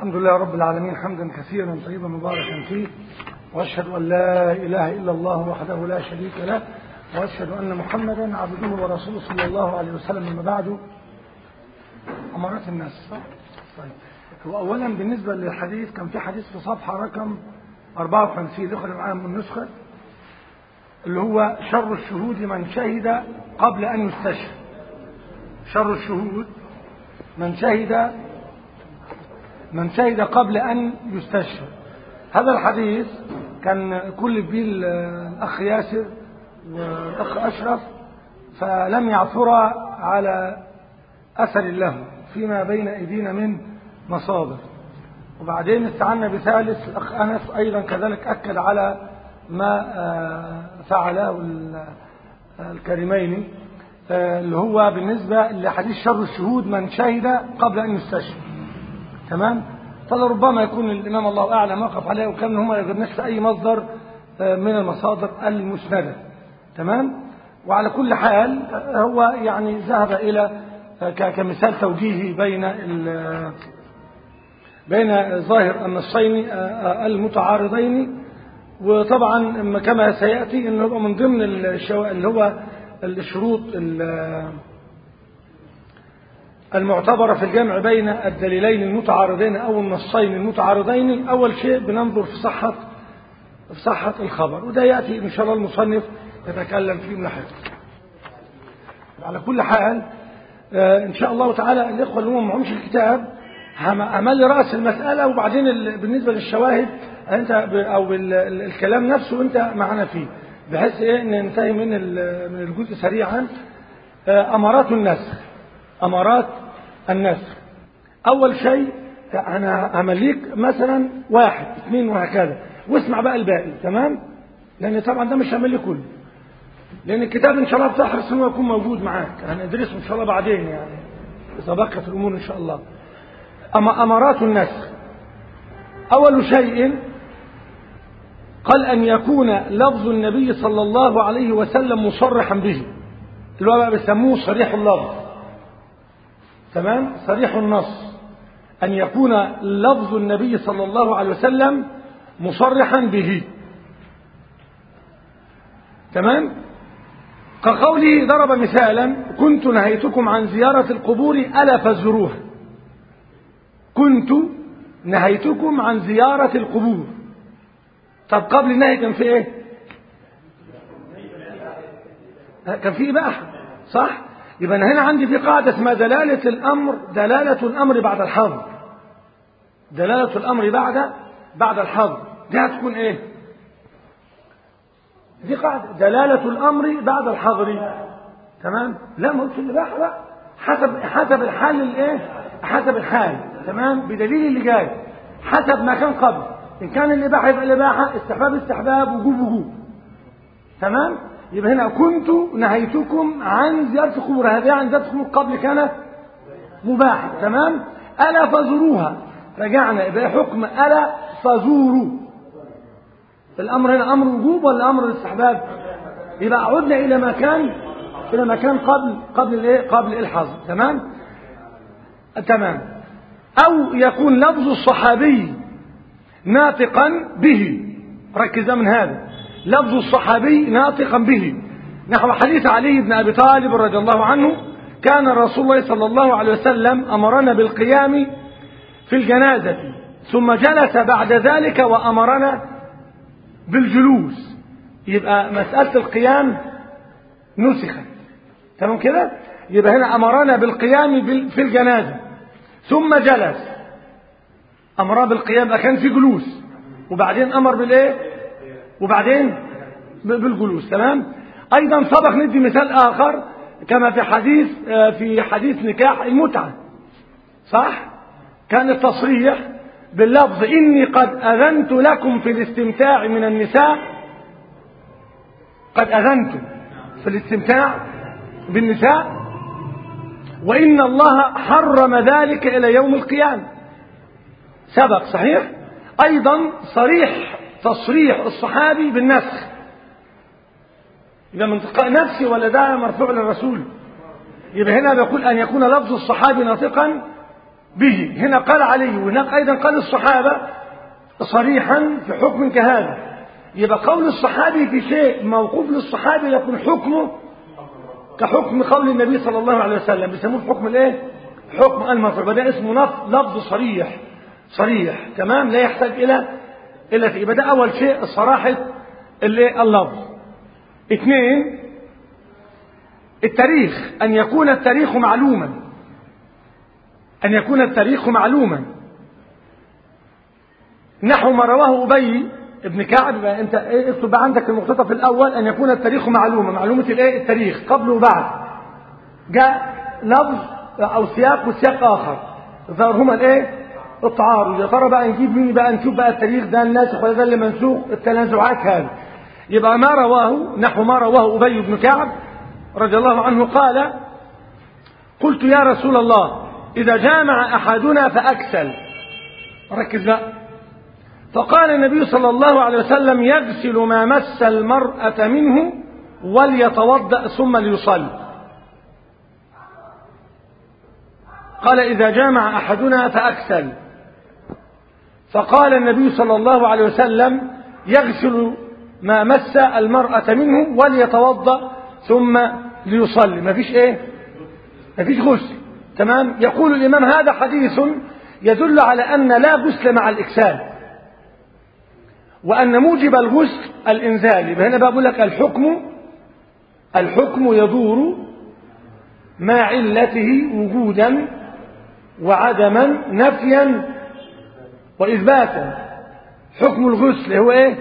الحمد لله رب العالمين حمدا كثيرا طيبا مباركا فيه واشهد ان لا اله الا الله وحده لا شريك له واشهد ان محمدا عبده ورسوله صلى الله عليه وسلم اما بعد امارات الناس صح؟ طيب هو اولا بالنسبه للحديث كان في حديث في صفحه رقم 54 الاخوه معايا من النسخه اللي هو شر الشهود من شهد قبل ان يستشهد شر الشهود من شهد من شهد قبل أن يستشهد هذا الحديث كان كل به الأخ ياسر والأخ أشرف فلم يعثر على أثر له فيما بين أيدينا من مصادر وبعدين استعنا بثالث الأخ أنس أيضا كذلك أكد على ما فعله الكريمين اللي هو بالنسبة لحديث شر الشهود من شهد قبل أن يستشهد تمام فلربما يكون الإمام الله أعلم وقف عليه وكان هم ما يقدرناش في أي مصدر من المصادر المسندة تمام وعلى كل حال هو يعني ذهب إلى كمثال توجيهي بين بين ظاهر النصين المتعارضين وطبعا كما سيأتي انه يبقى من ضمن اللي هو الشروط المعتبرة في الجمع بين الدليلين المتعارضين أو النصين المتعارضين أول شيء بننظر في صحة في صحة الخبر وده يأتي إن شاء الله المصنف يتكلم فيه لاحقا على كل حال إن شاء الله تعالى الإخوة اللي هم معهمش الكتاب عمل رأس المسألة وبعدين بالنسبة للشواهد أنت أو الكلام نفسه أنت معنا فيه بحيث إيه ننتهي من من الجزء سريعا أمارات النسخ أمارات النسخ أول شيء أنا همليك مثلا واحد اثنين وهكذا واسمع بقى الباقي تمام لأن طبعا ده مش هملي كله لأن الكتاب إن شاء الله بتحرص إنه يكون موجود معاك هندرسه إن شاء الله بعدين يعني إذا بقت الأمور إن شاء الله أما أمارات النسخ أول شيء قال أن يكون لفظ النبي صلى الله عليه وسلم مصرحا به اللي هو بقى بيسموه صريح اللفظ تمام صريح النص أن يكون لفظ النبي صلى الله عليه وسلم مصرحا به تمام كقوله ضرب مثالا كنت نهيتكم عن زيارة القبور ألا فزروها كنت نهيتكم عن زيارة القبور طب قبل النهي كان في ايه كان في إباحة صح يبقى أنا هنا عندي في قاعدة اسمها دلالة الأمر دلالة الأمر بعد الحظر دلالة الأمر بعد بعد الحظر دي هتكون إيه دي قاعدة دلالة الأمر بعد الحظر تمام لا ما قلتش الإباحة بقى حسب حسب الحال الإيه حسب الحال تمام بدليل اللي جاي حسب ما كان قبل إن كان الإباحة يبقى الإباحة استحباب استحباب وجوب وجوب تمام يبقى هنا كنت نهيتكم عن زيارة القبور هذه عن زيارة القبور قبل كانت مباحة تمام ألا فزوروها رجعنا يبقى حكم ألا فزوروا الأمر هنا أمر وجوب ولا أمر الاستحباب يبقى عدنا إلى مكان إلى مكان قبل قبل الإيه قبل الحظر تمام تمام أو يكون لفظ الصحابي ناطقا به ركز من هذا لفظ الصحابي ناطقا به نحو حديث علي بن أبي طالب رضي الله عنه كان رسول الله صلى الله عليه وسلم أمرنا بالقيام في الجنازة ثم جلس بعد ذلك وأمرنا بالجلوس يبقى مسألة القيام نسخت تمام كده يبقى هنا أمرنا بالقيام في الجنازة ثم جلس أمرنا بالقيام كان في جلوس وبعدين أمر بالإيه وبعدين بالجلوس تمام ايضا سبق ندي مثال اخر كما في حديث في حديث نكاح المتعه صح كان التصريح باللفظ اني قد اذنت لكم في الاستمتاع من النساء قد اذنت في الاستمتاع بالنساء وان الله حرم ذلك الى يوم القيامه سبق صحيح ايضا صريح تصريح الصحابي بالنسخ يبقى من تلقاء نفسي ولا ده مرفوع للرسول يبقى هنا بيقول أن يكون لفظ الصحابي ناطقا به هنا قال علي وهناك أيضا قال الصحابة صريحا في حكم كهذا يبقى قول الصحابي في شيء موقوف للصحابي يكون حكمه كحكم قول النبي صلى الله عليه وسلم بيسموه حكم الايه حكم المفرد ده اسمه لفظ صريح صريح تمام لا يحتاج الى الى يبقى ده اول شيء صراحه الايه اللفظ اثنين التاريخ ان يكون التاريخ معلوما ان يكون التاريخ معلوما نحو ما رواه ابي ابن كعب انت اكتب عندك المقتطف الاول ان يكون التاريخ معلومه معلومه الايه التاريخ قبل وبعد جاء لفظ او سياق وسياق اخر ظهرهما الايه التعارض يا ترى بقى نجيب مين بقى نشوف بقى التاريخ ده الناسخ ولا ده اللي منسوخ التنازعات هذه يبقى ما رواه نحو ما رواه ابي بن كعب رضي الله عنه قال قلت يا رسول الله اذا جامع احدنا فاكسل ركز بقى فقال النبي صلى الله عليه وسلم يغسل ما مس المرأة منه وليتوضأ ثم ليصلي قال إذا جامع أحدنا فأكسل فقال النبي صلى الله عليه وسلم يغسل ما مس المرأة منه وليتوضأ ثم ليصلي ما فيش ايه ما فيش غسل تمام يقول الإمام هذا حديث يدل على أن لا غسل مع الإكسال وأن موجب الغسل الإنزال يبقى هنا بقول لك الحكم الحكم يدور مع علته وجودا وعدما نفيا وإثباتا حكم الغسل هو إيه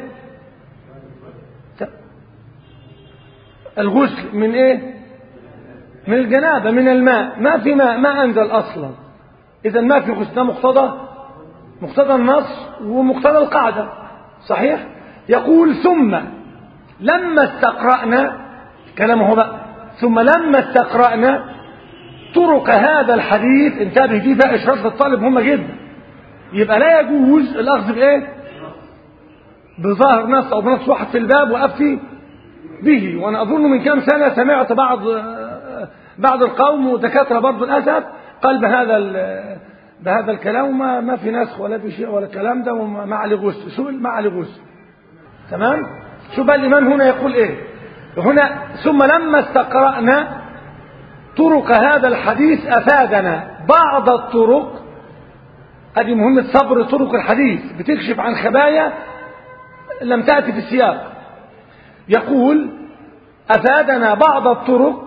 الغسل من إيه من الجنابة من الماء ما في ماء ما أنزل أصلا إذا ما في غسل ده مقتضى مقتضى النص ومقتضى القاعدة صحيح يقول ثم لما استقرأنا كلامه بقى ثم لما استقرأنا طرق هذا الحديث انتبه دي بقى اشراف للطالب مهمه جدا يبقى لا يجوز الاخذ بايه بظاهر نص او بنص واحد في الباب وقفت به وانا اظن من كام سنه سمعت بعض بعض القوم ودكاتره برضه للاسف قال بهذا بهذا الكلام وما ما في نسخ ولا في شيء ولا الكلام ده وما عليه غسل سئل ما عليه غسل تمام شوف بقى الامام هنا يقول ايه هنا ثم لما استقرأنا طرق هذا الحديث أفادنا بعض الطرق هذه مهمة صبر طرق الحديث بتكشف عن خبايا لم تأتي في السياق يقول أفادنا بعض الطرق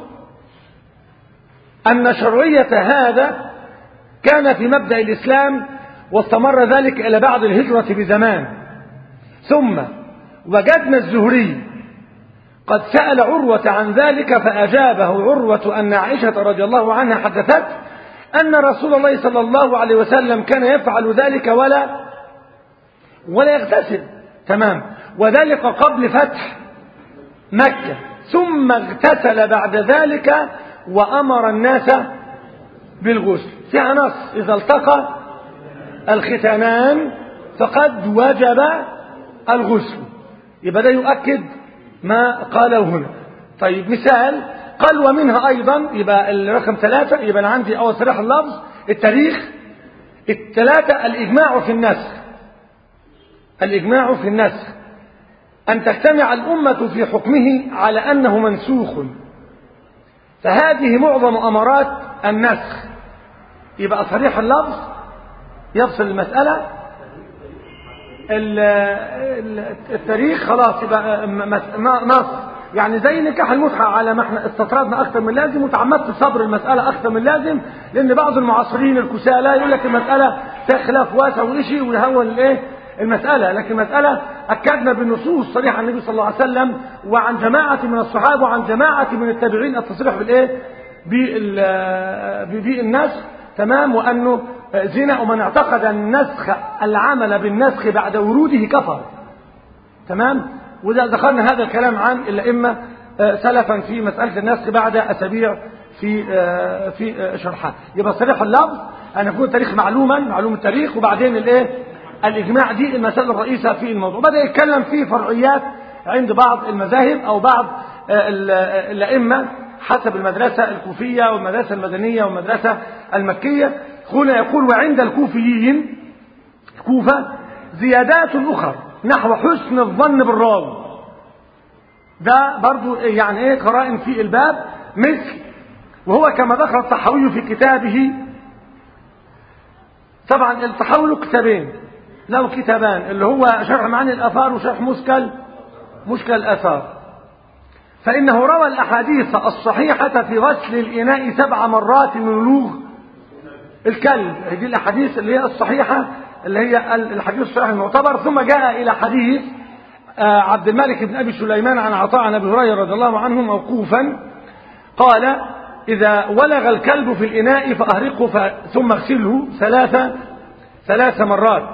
أن شرعية هذا كان في مبدأ الإسلام واستمر ذلك إلى بعد الهجرة بزمان ثم وجدنا الزهري قد سأل عروة عن ذلك فأجابه عروة أن عائشة رضي الله عنها حدثت أن رسول الله صلى الله عليه وسلم كان يفعل ذلك ولا ولا يغتسل تمام وذلك قبل فتح مكة ثم اغتسل بعد ذلك وأمر الناس بالغسل فيها نص إذا التقى الختانان فقد وجب الغسل يبقى ده يؤكد ما قاله هنا طيب مثال قال ومنها أيضا يبقى الرقم ثلاثة يبقى أنا عندي أول صريح اللفظ التاريخ الثلاثة الإجماع في النسخ الإجماع في النسخ أن تجتمع الأمة في حكمه على أنه منسوخ فهذه معظم أمارات النسخ يبقى صريح اللفظ يفصل المسألة التاريخ خلاص يبقى نص يعني زي نكاح المتعة على ما احنا استطردنا اكثر من لازم وتعمدت صبر المسألة اكثر من لازم لان بعض المعاصرين الكسالى يقول لك المسألة فيها خلاف واسع وشيء ويهون الايه المسألة لكن المسألة أكدنا بالنصوص صريحة عن النبي صلى الله عليه وسلم وعن جماعة من الصحابة وعن جماعة من التابعين التصريح بالإيه بالنسخ تمام وأنه زنا ومن اعتقد النسخ العمل بالنسخ بعد وروده كفر تمام وإذا ذكرنا هذا الكلام عن الأئمة سلفا في مسألة النسخ بعد أسابيع في في شرحها يبقى صريح اللفظ أن يكون التاريخ معلوما معلوم التاريخ وبعدين الإيه الإجماع دي المسألة الرئيسة في الموضوع بدأ يتكلم في فرعيات عند بعض المذاهب أو بعض الأئمة حسب المدرسة الكوفية والمدرسة المدنية والمدرسة المكية هنا يقول وعند الكوفيين الكوفة زيادات أخرى نحو حسن الظن بالراوي ده برضو يعني ايه قرائن في الباب مثل وهو كما ذكر الطحاوي في كتابه طبعا الطحاوي له كتابين له كتابان اللي هو شرح معاني الآثار وشرح مشكل مشكل الآثار فإنه روى الأحاديث الصحيحة في غسل الإناء سبع مرات من ولوغ الكلب هذه الأحاديث اللي هي الصحيحة اللي هي الحديث الصحيح المعتبر ثم جاء إلى حديث عبد الملك بن أبي سليمان عن عطاء عن أبي هريرة رضي الله عنه موقوفا قال إذا ولغ الكلب في الإناء فأهرقه ثم اغسله ثلاث ثلاث مرات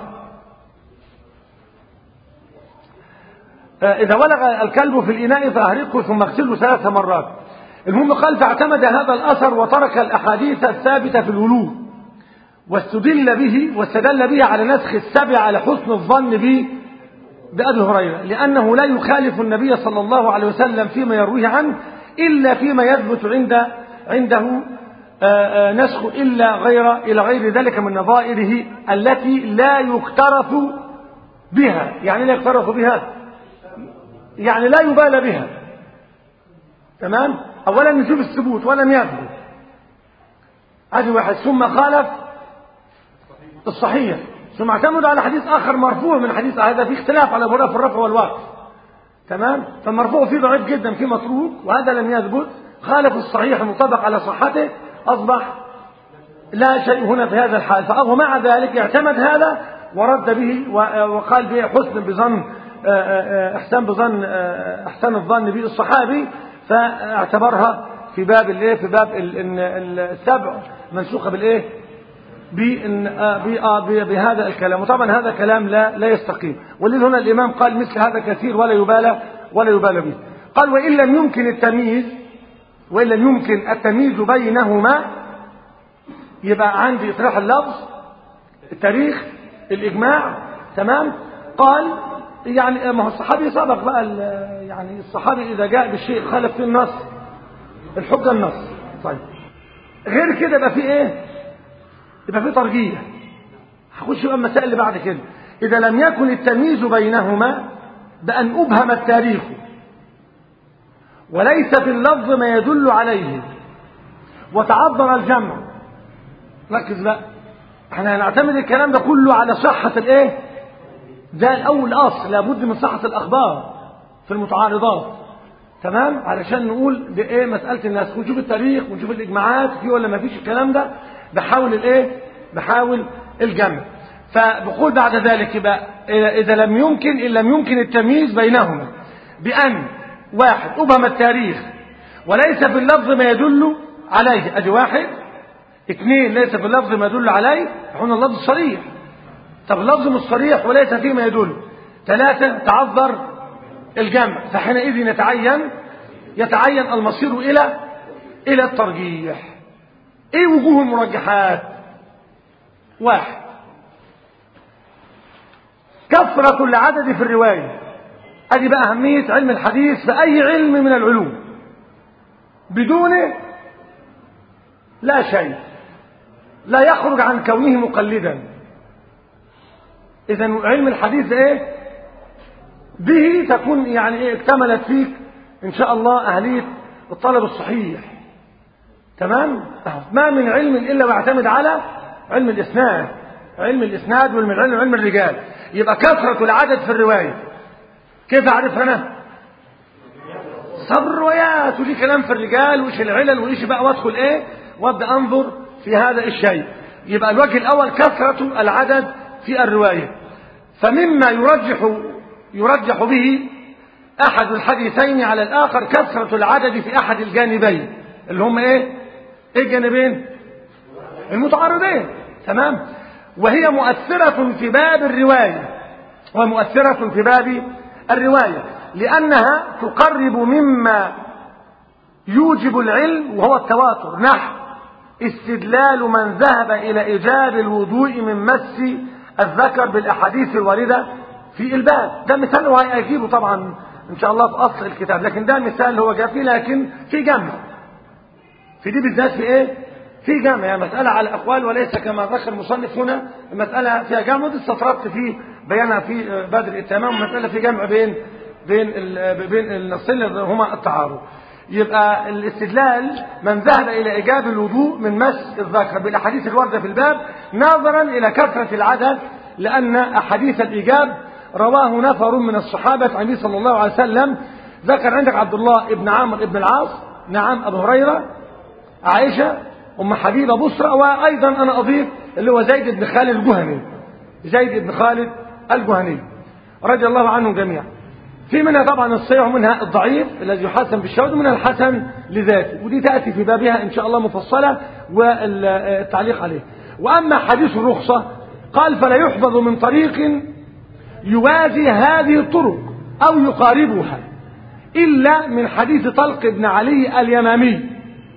إذا ولغ الكلب في الإناء فأهرقه ثم اغسله ثلاث مرات المهم قال فاعتمد هذا الأثر وترك الأحاديث الثابتة في الولوغ واستدل به واستدل به على نسخ السبع على حسن الظن به بأبي هريرة لأنه لا يخالف النبي صلى الله عليه وسلم فيما يرويه عنه إلا فيما يثبت عند عنده نسخ إلا غير إلى غير ذلك من نظائره التي لا يقترف بها يعني لا يقترف بها يعني لا يبالى بها تمام أولا نشوف الثبوت ولم يثبت هذه واحد ثم خالف الصحيح ثم اعتمد على حديث آخر مرفوع من حديث هذا في اختلاف على براءة في الرفع والوقف تمام فالمرفوع فيه ضعيف جدا فيه متروك وهذا لم يثبت خالف الصحيح المطابق على صحته أصبح لا شيء هنا في هذا الحال فأهو مع ذلك اعتمد هذا ورد به وقال به حسن بظن احسان بظن احسان الظن به الصحابي فاعتبرها في باب الايه في باب السبع منسوخه بالايه بهذا الكلام وطبعا هذا كلام لا لا يستقيم ولذ هنا الامام قال مثل هذا كثير ولا يبالى ولا يبالى به قال وان لم يمكن التمييز وان لم يمكن التمييز بينهما يبقى عندي اطراح اللفظ التاريخ الاجماع تمام قال يعني ما هو الصحابي سبق بقى يعني الصحابي اذا جاء بالشيء خالف فيه النص الحجه النص طيب غير كده يبقى في ايه يبقى في ترجيح هخش بقى المسائل اللي بعد كده اذا لم يكن التمييز بينهما بان ابهم التاريخ وليس في اللفظ ما يدل عليه وتعذر الجمع ركز بقى احنا هنعتمد الكلام ده كله على صحة الايه ده الاول اصل لابد من صحة الاخبار في المتعارضات تمام علشان نقول ده ايه مسألة الناس ونشوف التاريخ ونشوف الاجماعات في ولا ما فيش الكلام ده بحاول الايه بحاول الجمع فبقول بعد ذلك يبقى اذا لم يمكن ان لم يمكن التمييز بينهما بان واحد ابهم التاريخ وليس في اللفظ ما يدل عليه ادي واحد اثنين ليس في اللفظ ما يدل عليه هنا اللفظ صريح طب اللفظ مش صريح وليس فيه ما يدل ثلاثة تعذر الجمع فحينئذ يتعين يتعين المصير إلى إلى الترجيح إيه وجوه المرجحات واحد كثرة العدد في الرواية أدي بقى أهمية علم الحديث في أي علم من العلوم بدونه لا شيء لا يخرج عن كونه مقلدا إذا علم الحديث إيه به تكون يعني إيه اكتملت فيك إن شاء الله أهلية الطلب الصحيح تمام ما من علم إلا ويعتمد على علم الإسناد علم الإسناد وعلم العلم علم الرجال يبقى كثرة العدد في الرواية كيف أعرف أنا صبر الروايات ولي كلام في الرجال وإيش العلل وإيش بقى وأدخل إيه وأبدأ أنظر في هذا الشيء يبقى الوجه الأول كثرة العدد في الرواية فمما يرجح يرجح به أحد الحديثين على الآخر كثرة العدد في أحد الجانبين اللي هم إيه؟ إيه الجانبين؟ المتعارضين تمام؟ وهي مؤثرة في باب الرواية ومؤثرة في باب الرواية لأنها تقرب مما يوجب العلم وهو التواتر نحو استدلال من ذهب إلى إيجاب الوضوء من مس الذكر بالأحاديث الواردة في الباب ده مثال هو هيجيبه طبعا إن شاء الله في أصل الكتاب لكن ده مثال هو جاء فيه لكن في جمع في دي بالذات في إيه في جمع يعني مسألة على الأقوال وليس كما ذكر المصنف هنا المسألة فيها جمع ودي استطردت في بيانها في بدر التمام مسألة في جمع بين بين بين النصين اللي هما التعارض يبقى الاستدلال من ذهب إلى إيجاب الوضوء من مس الذكر بالأحاديث الواردة في الباب ناظرا إلى كثرة العدد لأن أحاديث الإيجاب رواه نفر من الصحابة عن النبي صلى الله عليه وسلم ذكر عندك عبد الله ابن عمرو ابن العاص نعم أبو هريرة عائشة أم حبيبة بصرة وأيضا أنا أضيف اللي هو زيد بن خالد الجهني زيد بن خالد الجهني رضي الله عنهم جميعا في منها طبعا الصحيح ومنها الضعيف الذي يحسن بالشهود ومنها الحسن لذاته ودي تأتي في بابها إن شاء الله مفصلة والتعليق عليه وأما حديث الرخصة قال فلا يحفظ من طريق يوازي هذه الطرق أو يقاربها إلا من حديث طلق بن علي اليمامي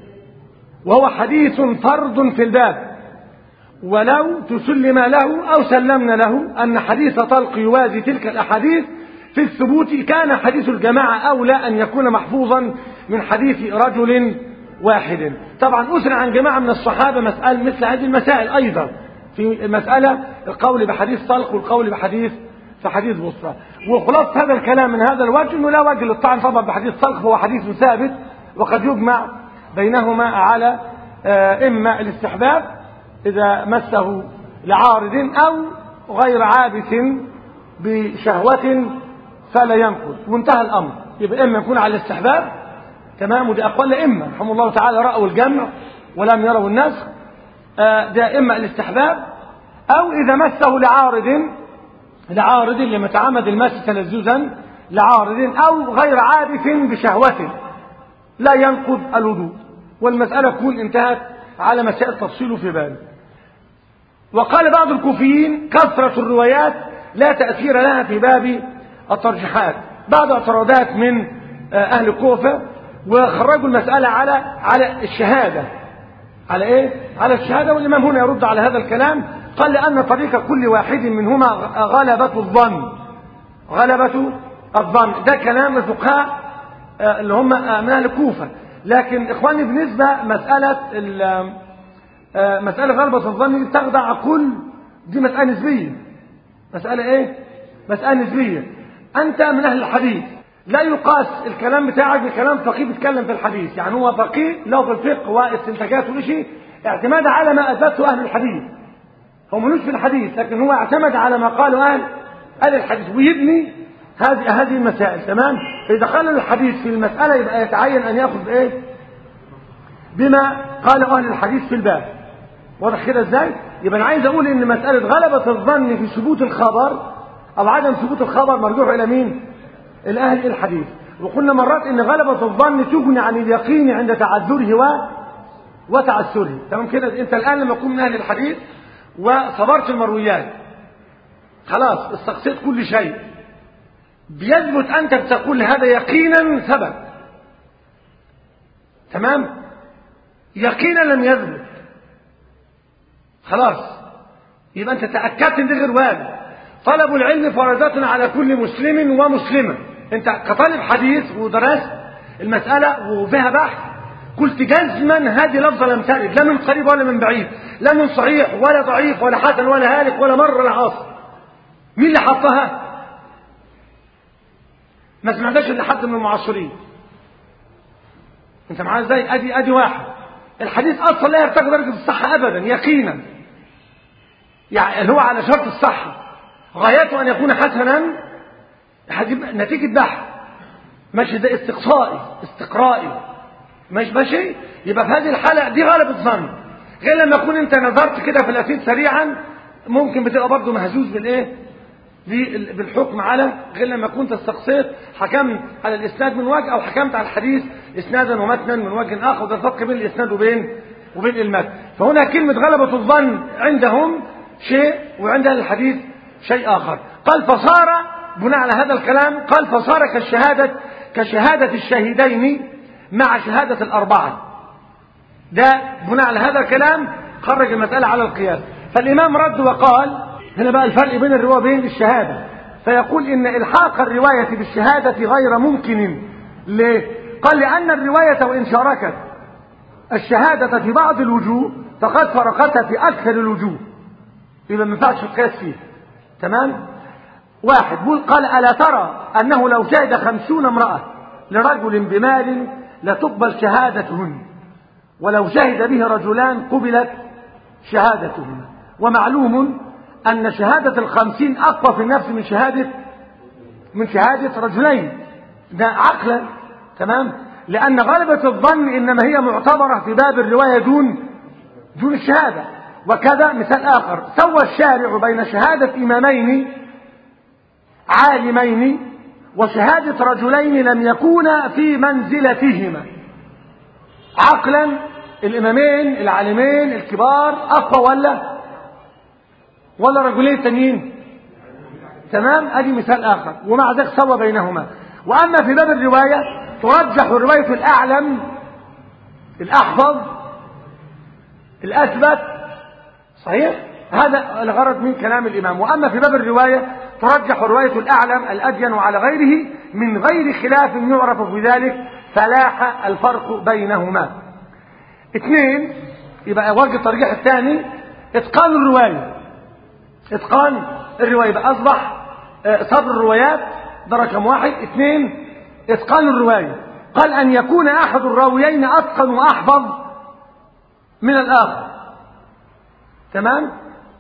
وهو حديث فرد في الباب ولو تسلم له أو سلمنا له أن حديث طلق يوازي تلك الأحاديث في الثبوت كان حديث الجماعة أولى أن يكون محفوظا من حديث رجل واحد طبعا أسرع عن جماعة من الصحابة مسألة مثل هذه المسائل أيضا في مسألة القول بحديث طلق والقول بحديث في حديث بصرة وخلاصة هذا الكلام من هذا الوجه أنه لا وجه للطعن طبعا بحديث طلق هو حديث ثابت وقد يجمع بينهما على إما الاستحباب إذا مسه لعارض أو غير عابث بشهوة فلا ينقض وانتهى الأمر يبقى إما يكون على الاستحباب تمام ودي أقوال إما رحمه الله تعالى رأوا الجمع ولم يروا النسخ ده إما الاستحباب أو إذا مسه لعارض لعارض لما تعمد المس تلذذا لعارض أو غير عابث بشهوة لا ينقض الوضوء والمسألة تكون انتهت على مسائل تفصيله في بال وقال بعض الكوفيين كثرة الروايات لا تأثير لها في باب الترجيحات بعض اعتراضات من أهل الكوفة وخرجوا المسألة على على الشهادة على إيه؟ على الشهادة والإمام هنا يرد على هذا الكلام قال لأن طريق كل واحد منهما غلبة الظن غلبة الظن ده كلام الفقهاء اللي هم من أهل الكوفة لكن إخواني بالنسبة مسألة مسألة غلبة الظن دي تخضع كل دي مسألة نسبية مسألة إيه؟ مسألة نسبية أنت من أهل الحديث لا يقاس الكلام بتاعك بكلام فقيه بيتكلم في الحديث يعني هو فقيه له في الفقه واستنتاجات وشيء اعتماد على ما أثبته أهل الحديث هو ملوش في الحديث لكن هو اعتمد على ما قاله أهل أهل الحديث ويبني هذه هذه المسائل تمام فإذا خلل الحديث في المسألة يبقى يتعين أن يأخذ بإيه بما قال أهل الحديث في الباب واضح كده ازاي يبقى أنا عايز أقول إن مسألة غلبة الظن في ثبوت الخبر أو عدم ثبوت الخبر مرجوع إلى مين الأهل الحديث وقلنا مرات إن غلبة الظن تغني عن اليقين عند تعذره و وتعسره تمام كده أنت الآن لما تكون من أهل الحديث وصبرت المرويات خلاص استقصيت كل شيء بيثبت أنت بتقول هذا يقينا ثبت تمام يقينا لم يثبت خلاص يبقى أنت تأكدت إن ده غير وارد طلب العلم فرضة على كل مسلم ومسلمة أنت كطالب حديث ودرست المسألة وفيها بحث قلت جزما هذه لفظة لم ترد لا من قريب ولا من بعيد لا من صحيح ولا ضعيف ولا حسن ولا هالك ولا مر ولا عاصر مين اللي حطها ما سمعتش الا حد من المعاصرين انت معايا ازاي ادي ادي واحد الحديث اصلا لا يرتقي درجه الصحه ابدا يقينا يعني اللي هو على شرط الصحه غايته ان يكون حسنا نتيجه بحث ماشي ده استقصائي استقرائي مش ماشي يبقى في هذه الحاله دي غالب الظن غير لما يكون انت نظرت كده في الاسيد سريعا ممكن بتبقى برضه مهزوز بالايه بالحكم على غير لما كنت استقصيت حكمت على الاسناد من وجه او حكمت على الحديث اسنادا ومتنا من وجه اخر وده الفرق بين الاسناد وبين وبين المتن فهنا كلمه غلبه الظن عندهم شيء وعند اهل الحديث شيء اخر قال فصار بناء على هذا الكلام قال فصار كالشهاده كشهاده الشهيدين مع شهاده الاربعه ده بناء على هذا الكلام خرج المساله على القياس فالامام رد وقال هنا بقى الفرق بين الرواية وبين الشهادة فيقول إن إلحاق الرواية بالشهادة غير ممكن ليه؟ قال لأن الرواية وإن شاركت الشهادة في بعض الوجوه فقد فرقتها في أكثر الوجوه يبقى ما ينفعش القياس فيه تمام واحد بيقول قال ألا ترى أنه لو شهد خمسون امرأة لرجل بمال لتقبل شهادتهن ولو شهد به رجلان قبلت شهادتهن ومعلوم أن شهادة الخمسين أقوى في النفس من شهادة من شهادة رجلين ده عقلا تمام لأن غلبة الظن إنما هي معتبرة في باب الرواية دون دون الشهادة وكذا مثال آخر سوى الشارع بين شهادة إمامين عالمين وشهادة رجلين لم يكونا في منزلتهما عقلا الإمامين العالمين الكبار أقوى ولا ولا رجلين تانيين تمام ادي مثال اخر ومع ذلك سوى بينهما واما في باب الروايه ترجح روايه الاعلم الاحفظ الاثبت صحيح هذا الغرض من كلام الامام واما في باب الروايه ترجح روايه الاعلم الادين على غيره من غير خلاف يعرف في ذلك فلاح الفرق بينهما اثنين يبقى وجه الترجيح الثاني اتقان الروايه اتقان الروايه يبقى اصبح صبر الروايات ده رقم واحد اثنين اتقان الروايه قال ان يكون احد الراويين اتقن واحفظ من الاخر تمام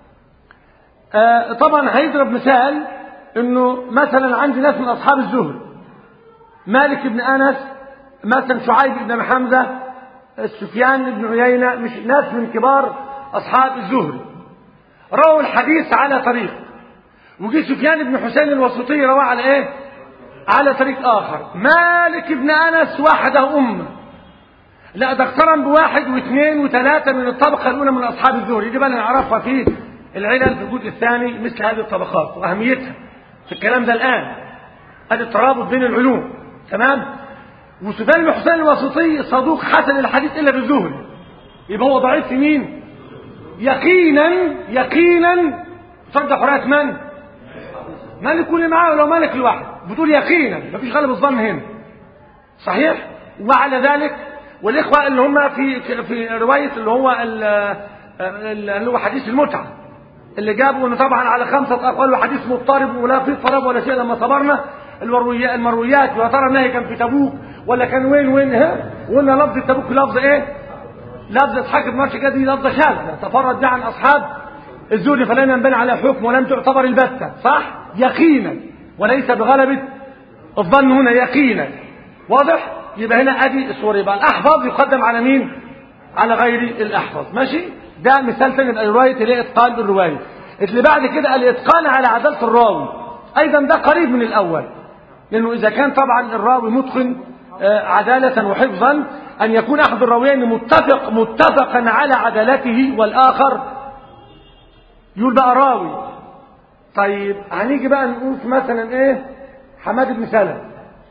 آه طبعا هيضرب مثال انه مثلا عندي ناس من اصحاب الزهر مالك بن انس مثلا شعيب بن حمزه سفيان بن عيينه مش ناس من كبار اصحاب الزهري رووا الحديث على طريق وجي سفيان بن حسين الوسطي رواه على ايه على طريق اخر مالك بن انس وحده امه لا ده اقترن بواحد واثنين وثلاثه من الطبقه الاولى من اصحاب الزهري دي بقى نعرفها في العلل في الجزء الثاني مثل هذه الطبقات واهميتها في الكلام ده الان ادي الترابط بين العلوم تمام وسفيان بن حسين الوسطي صدوق حسن الحديث الا بالزهري يبقى هو ضعيف في مين يقينا يقينا صدق حرية من مالك اللي معاه ولو مالك لوحده بتقول يقينا مفيش غالب الظن هنا صحيح وعلى ذلك والاخوه اللي هم في في روايه اللي هو اللي هو حديث المتعه اللي جابوا انه طبعا على خمسه اقوال وحديث مضطرب ولا في اضطراب ولا شيء لما صبرنا المرويات المرويات يا ترى النهي كان في تبوك ولا كان وين وين ها وقلنا لفظ تبوك لفظ ايه لفظ اسحاق بن مرشد دي لفظه شاذه تفرد بها عن اصحاب الزهري فلن ينبني على حكم ولم تعتبر البتة صح يقينا وليس بغلبة الظن هنا يقينا واضح يبقى هنا ادي الصور يبقى الاحفظ يقدم على مين على غير الاحفظ ماشي ده مثال ثاني من الرواية اللي هي اتقان بالرواية اللي بعد كده الاتقان على عدالة الراوي ايضا ده قريب من الاول لانه اذا كان طبعا الراوي متقن عدالة وحفظا ان يكون احد الراويين متفق متفقا على عدالته والاخر يقول بقى راوي طيب هنيجي بقى نقول مثلا ايه حماد بن سلمة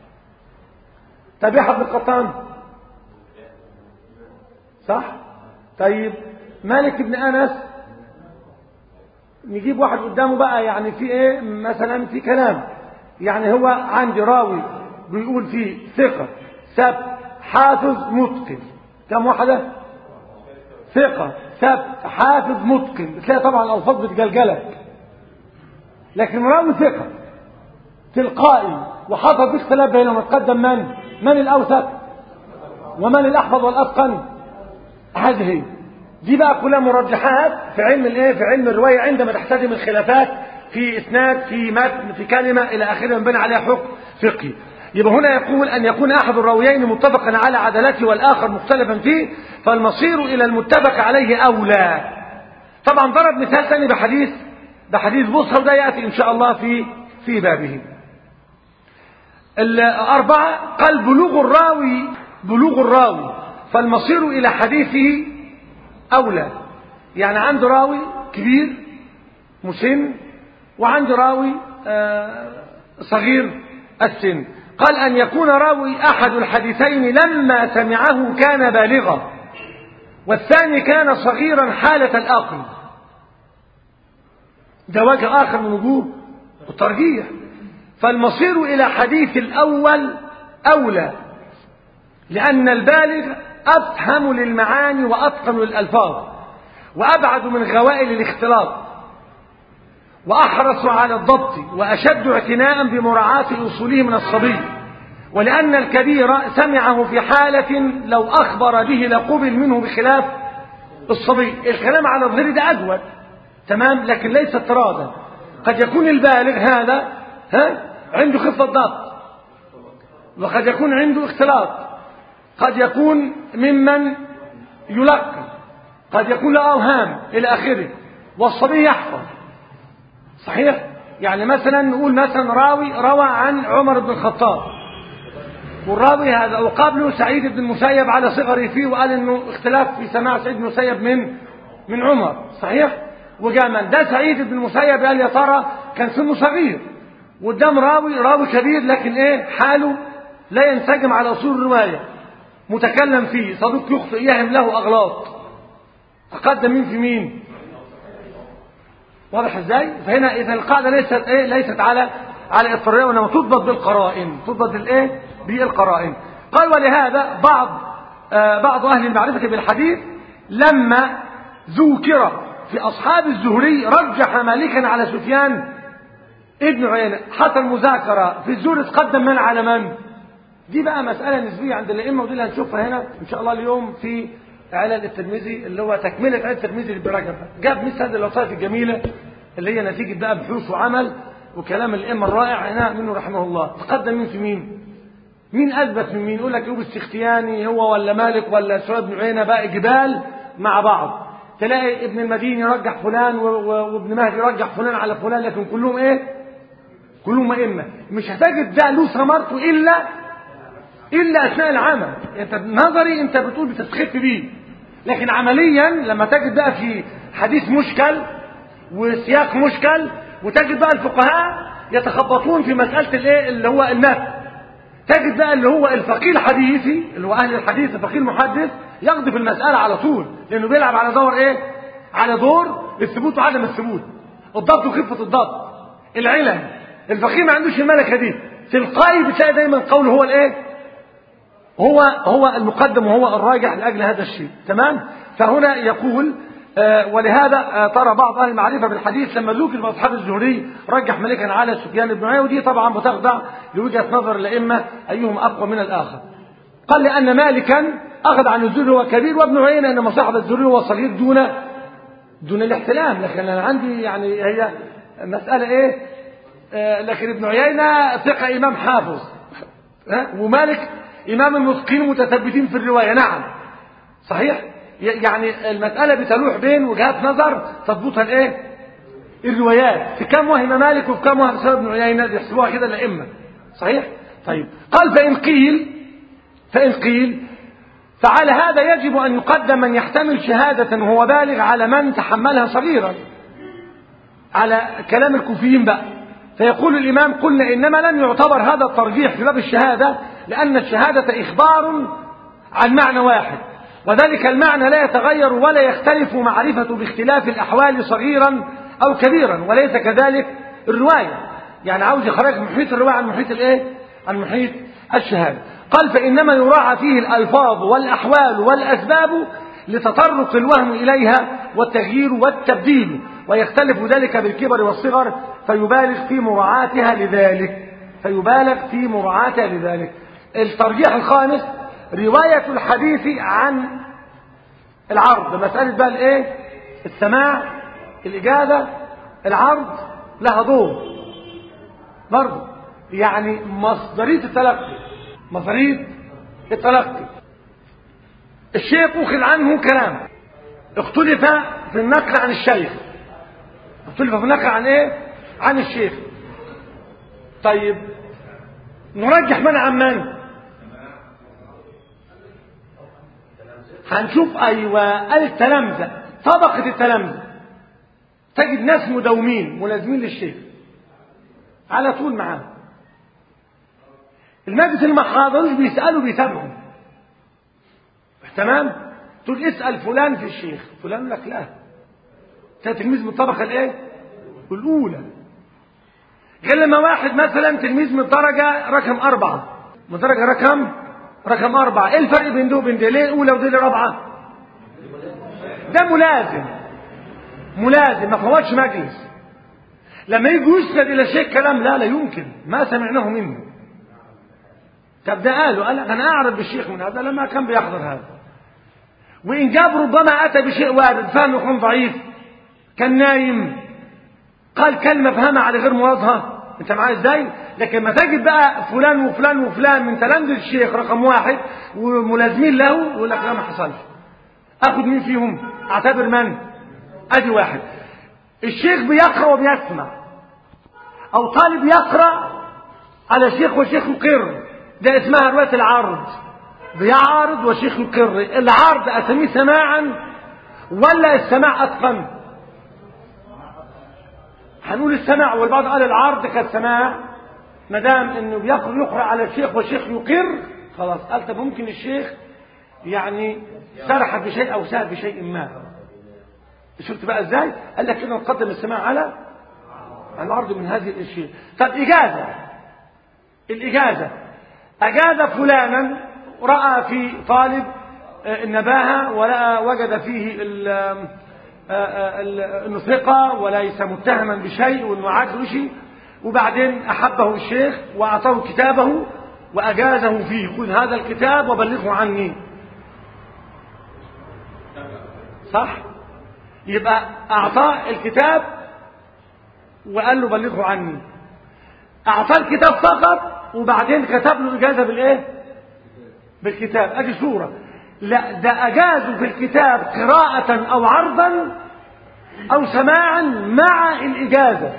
طب يحيى بن القطان صح طيب مالك بن انس نجيب واحد قدامه بقى يعني في ايه مثلا في كلام يعني هو عندي راوي بيقول فيه ثقة ثبت حافظ متقن كم واحدة ثقة ثبت حافظ متقن بتلاقي طبعا الألفاظ بتجلجلك لكن راوي ثقة تلقائي وحصل في اختلاف بينهم تقدم من؟ من الأوثق؟ ومن الأحفظ والأتقن؟ هذه دي بقى كلها مرجحات في علم الايه؟ في علم الرواية عندما تحتدم الخلافات في إسناد في متن في كلمة إلى آخره ينبني عليها حكم فقهي يبقى هنا يقول أن يكون أحد الراويين متفقا على عدالته والآخر مختلفا فيه فالمصير إلى المتفق عليه أولى طبعا ضرب مثال ثاني بحديث بحديث بصرة وده يأتي إن شاء الله في في بابه الأربعة قال بلوغ الراوي بلوغ الراوي فالمصير إلى حديثه أولى يعني عنده راوي كبير مسن وعنده راوي صغير السن قال أن يكون راوي أحد الحديثين لما سمعه كان بالغا والثاني كان صغيرا حالة الأقل ده وجه آخر من وجوه الترجيح فالمصير إلى حديث الأول أولى لأن البالغ أفهم للمعاني وأتقن للألفاظ وأبعد من غوائل الاختلاط وأحرص على الضبط وأشد اعتناء بمراعاة أصوله من الصبي ولأن الكبير سمعه في حالة لو أخبر به لقبل منه بخلاف الصبي الكلام على الظهر ده أجود تمام لكن ليس اضطرادا قد يكون البالغ هذا ها عنده خفة ضبط وقد يكون عنده اختلاط قد يكون ممن يلقن قد يكون له أوهام إلى آخره والصبي يحفظ صحيح يعني مثلا نقول مثلا راوي روى عن عمر بن الخطاب والراوي هذا وقابله سعيد بن المسيب على صغره فيه وقال انه اختلاف في سماع سعيد بن المسيب من من عمر صحيح وجاء من ده سعيد بن المسيب قال يا ترى كان سنه صغير قدام راوي راوي كبير لكن ايه حاله لا ينسجم على اصول الروايه متكلم فيه صدوق يخطئ يهم له اغلاط اقدم مين في مين واضح ازاي فهنا اذا القاعده ليست ايه ليست على على اضطراريه وانما تضبط بالقرائن تضبط بالايه بالقرائن قال ولهذا بعض آه بعض اهل المعرفه بالحديث لما ذكر في اصحاب الزهري رجح مالكا على سفيان ابن عيينه حصل مذاكره في الزهري تقدم من على من دي بقى مساله نسبيه عند الائمه ودي اللي هنشوفها هنا ان شاء الله اليوم في علل الترمذي اللي هو تكمله علل الترمذي للبرجب جاب مثل هذه اللطائف الجميله اللي هي نتيجه بقى بحوث وعمل وكلام الائمه الرائع هنا منه رحمه الله تقدم مين في مين مين اثبت من مين يقول لك ايوب السختياني هو ولا مالك ولا سعيد بن عيينه بقى جبال مع بعض تلاقي ابن المديني يرجح فلان وابن مهدي يرجح فلان على فلان لكن كلهم ايه كلهم ائمه مش هتجد ده له ثمرته الا الا اثناء العمل انت نظري انت بتقول بتستخف بيه لكن عمليا لما تجد بقى في حديث مشكل وسياق مشكل وتجد بقى الفقهاء يتخبطون في مسألة الايه اللي هو المتن تجد بقى اللي هو الفقيه الحديثي اللي هو اهل الحديث الفقيه المحدث يقضي في المسألة على طول لانه بيلعب على دور ايه على دور الثبوت وعدم الثبوت الضبط وخفة الضبط العلم الفقيه ما عندوش الملكة دي تلقائي بتلاقي دايما قوله هو الايه هو هو المقدم وهو الراجح لاجل هذا الشيء تمام فهنا يقول آه ولهذا آه ترى بعض اهل المعرفه بالحديث لما ذكر من اصحاب الزهري رجح ملكا على سفيان بن عيينه ودي طبعا بتخضع لوجهه نظر الائمه ايهم اقوى من الاخر قال لان مالكا اخذ عن الزهري هو كبير وابن عيينه انما صاحب الزهري هو صغير دون دون الاحتلام لكن انا عندي يعني هي مساله ايه آه لكن ابن عيينه ثقه امام حافظ ومالك إمام المتقين المتثبتين في الرواية نعم صحيح يعني المسألة بتلوح بين وجهات نظر تضبطها الايه الروايات في كم وهم مالك وفي كم وهم سبب بن عيينة يحسبوها كده الأئمة صحيح طيب قال فإن قيل فإن قيل فعلى هذا يجب أن يقدم من يحتمل شهادة وهو بالغ على من تحملها صغيرا على كلام الكوفيين بقى فيقول الإمام قلنا إنما لم يعتبر هذا الترجيح في باب الشهادة لأن الشهادة إخبار عن معنى واحد وذلك المعنى لا يتغير ولا يختلف معرفة باختلاف الأحوال صغيرا أو كبيرا وليس كذلك الرواية يعني عاوز يخرج محيط الرواية عن محيط الإيه؟ عن محيط الشهادة قال فإنما يراعى فيه الألفاظ والأحوال والأسباب لتطرق الوهم إليها والتغيير والتبديل ويختلف ذلك بالكبر والصغر فيبالغ في مراعاتها لذلك فيبالغ في مراعاتها لذلك الترجيح الخامس رواية الحديث عن العرض مسألة بقى الايه السماع الإجابة العرض لها دور برضه يعني مصدرية التلقي مصدرية التلقي الشيخ أخذ عنه كلام اختلف في النقل عن الشيخ اختلف في النقل عن ايه عن الشيخ طيب نرجح من عن من هنشوف ايوه التلامذه طبقه التلامذه تجد ناس مداومين ملازمين للشيخ على طول معاه المجلس اللي ما حاضروش بيسالوا بيتابعوا تمام تقول اسال فلان في الشيخ فلان لك لا ده تلميذ من الطبقه الايه الاولى غير لما واحد مثلا تلميذ من الدرجه رقم أربعة من الدرجه رقم رقم أربعة إيه الفرق بين دول وبين دي ليه الأولى ودي الرابعة ده ملازم ملازم ما فوتش مجلس لما يجي يسند إلى شيء كلام لا لا يمكن ما سمعناه منه طب ده قالوا قال لك أنا أعرف بالشيخ من هذا لما كان بيحضر هذا وإن جاب ربما أتى بشيء وارد فهم يكون ضعيف كان نايم قال كلمة فهمها على غير مرادها انت معايا ازاي لكن ما تجد بقى فلان وفلان وفلان من تلامذة الشيخ رقم واحد وملازمين له يقول لك لا ما حصلش اخد مين فيهم اعتبر من ادي واحد الشيخ بيقرا وبيسمع او طالب يقرا على شيخ وشيخ يقر ده اسمها روايه العرض بيعرض وشيخ يقر العرض اسميه سماعا ولا السماع اتقن هنقول السماع والبعض قال العرض كالسماع ما دام انه بيقرا يقرا على الشيخ والشيخ يقر خلاص قال طب ممكن الشيخ يعني سرح بشيء او سهل بشيء ما شفت بقى ازاي قال لك كده نقدم السماع على العرض من هذه الاشياء طب اجازه الاجازه اجاز فلانا راى في طالب النباهه ورأى وجد فيه انه ثقه وليس متهما بشيء وانه عدل شيء وبعدين احبه الشيخ واعطاه كتابه واجازه فيه خذ هذا الكتاب وبلغه عني صح يبقى اعطاه الكتاب وقال له بلغه عني اعطاه الكتاب فقط وبعدين كتب له اجازه بالايه بالكتاب ادي صوره لا ده اجازوا في الكتاب قراءه او عرضا او سماعا مع الاجازه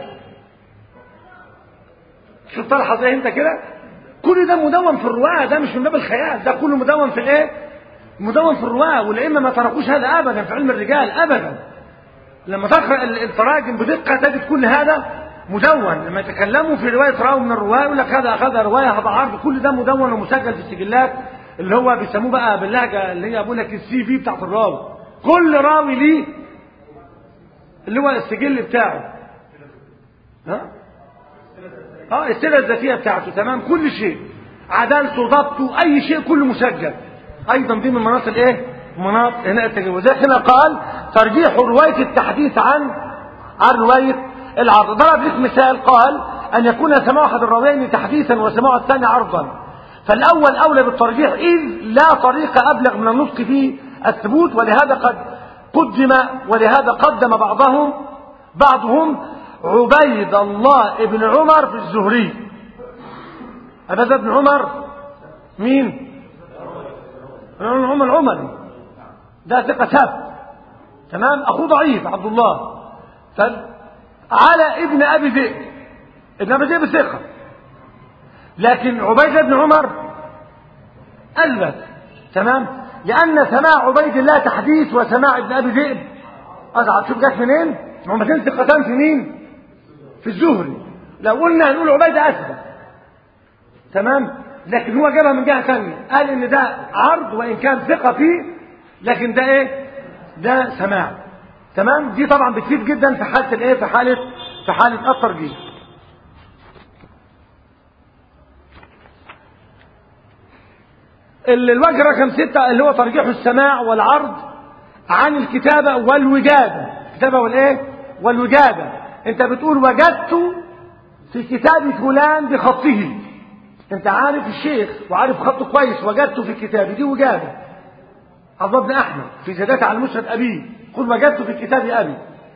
شوف تلحظ ايه انت كده كل ده مدون في الرواه ده مش من باب الخيال ده كله مدون في الايه مدون في الرواه والائمه ما تركوش هذا ابدا في علم الرجال ابدا لما تقرا التراجم بدقه تجد كل هذا مدون لما يتكلموا في روايه راوي من الرواه يقول لك هذا اخذ روايه هذا عرض كل ده مدون ومسجل في السجلات اللي هو بيسموه بقى باللهجه اللي هي بقول لك السي في بتاعت الراوي كل راوي ليه اللي هو السجل بتاعه ها اه السيره الذاتيه بتاعته تمام كل شيء عدالته ضبطه اي شيء كله مسجل ايضا دي من مناط الايه مناط هنا التجاوزات هنا قال ترجيح روايه التحديث عن عن روايه العرض ضرب لك مثال قال ان يكون سماع احد الراويين تحديثا وسماع الثاني عرضا فالاول اولى بالترجيح اذ لا طريق ابلغ من النطق فيه الثبوت ولهذا قد قدم ولهذا قدم بعضهم بعضهم عبيد الله ابن عمر في الزهري هذا ابن عمر مين ابن عمر العمري ده ثقة ثابت تمام أخوه ضعيف عبد الله على ابن أبي ذئب ابن أبي ذئب ثقة لكن عبيد بن عمر أثبت تمام لأن سماع عبيد الله تحديث وسماع ابن أبي ذئب أصعب شوف جت منين هما ثقتان في مين في الزهري لو قلنا هنقول عبيدة أثبت تمام لكن هو جابها من جهة ثانية قال إن ده عرض وإن كان ثقة فيه لكن ده إيه ده سماع تمام دي طبعا بتفيد جدا في حالة الإيه في حالة في حالة الترجيح الوجه رقم ستة اللي هو ترجيح السماع والعرض عن الكتابة والوجادة الكتابة والإيه والوجادة انت بتقول وجدت في كتاب فلان بخطه انت عارف الشيخ وعارف خطه كويس وجدت في كتابي دي وجادة عبد بن احمد في زيادات على مسند ابيه قل وجدت في كتاب ابي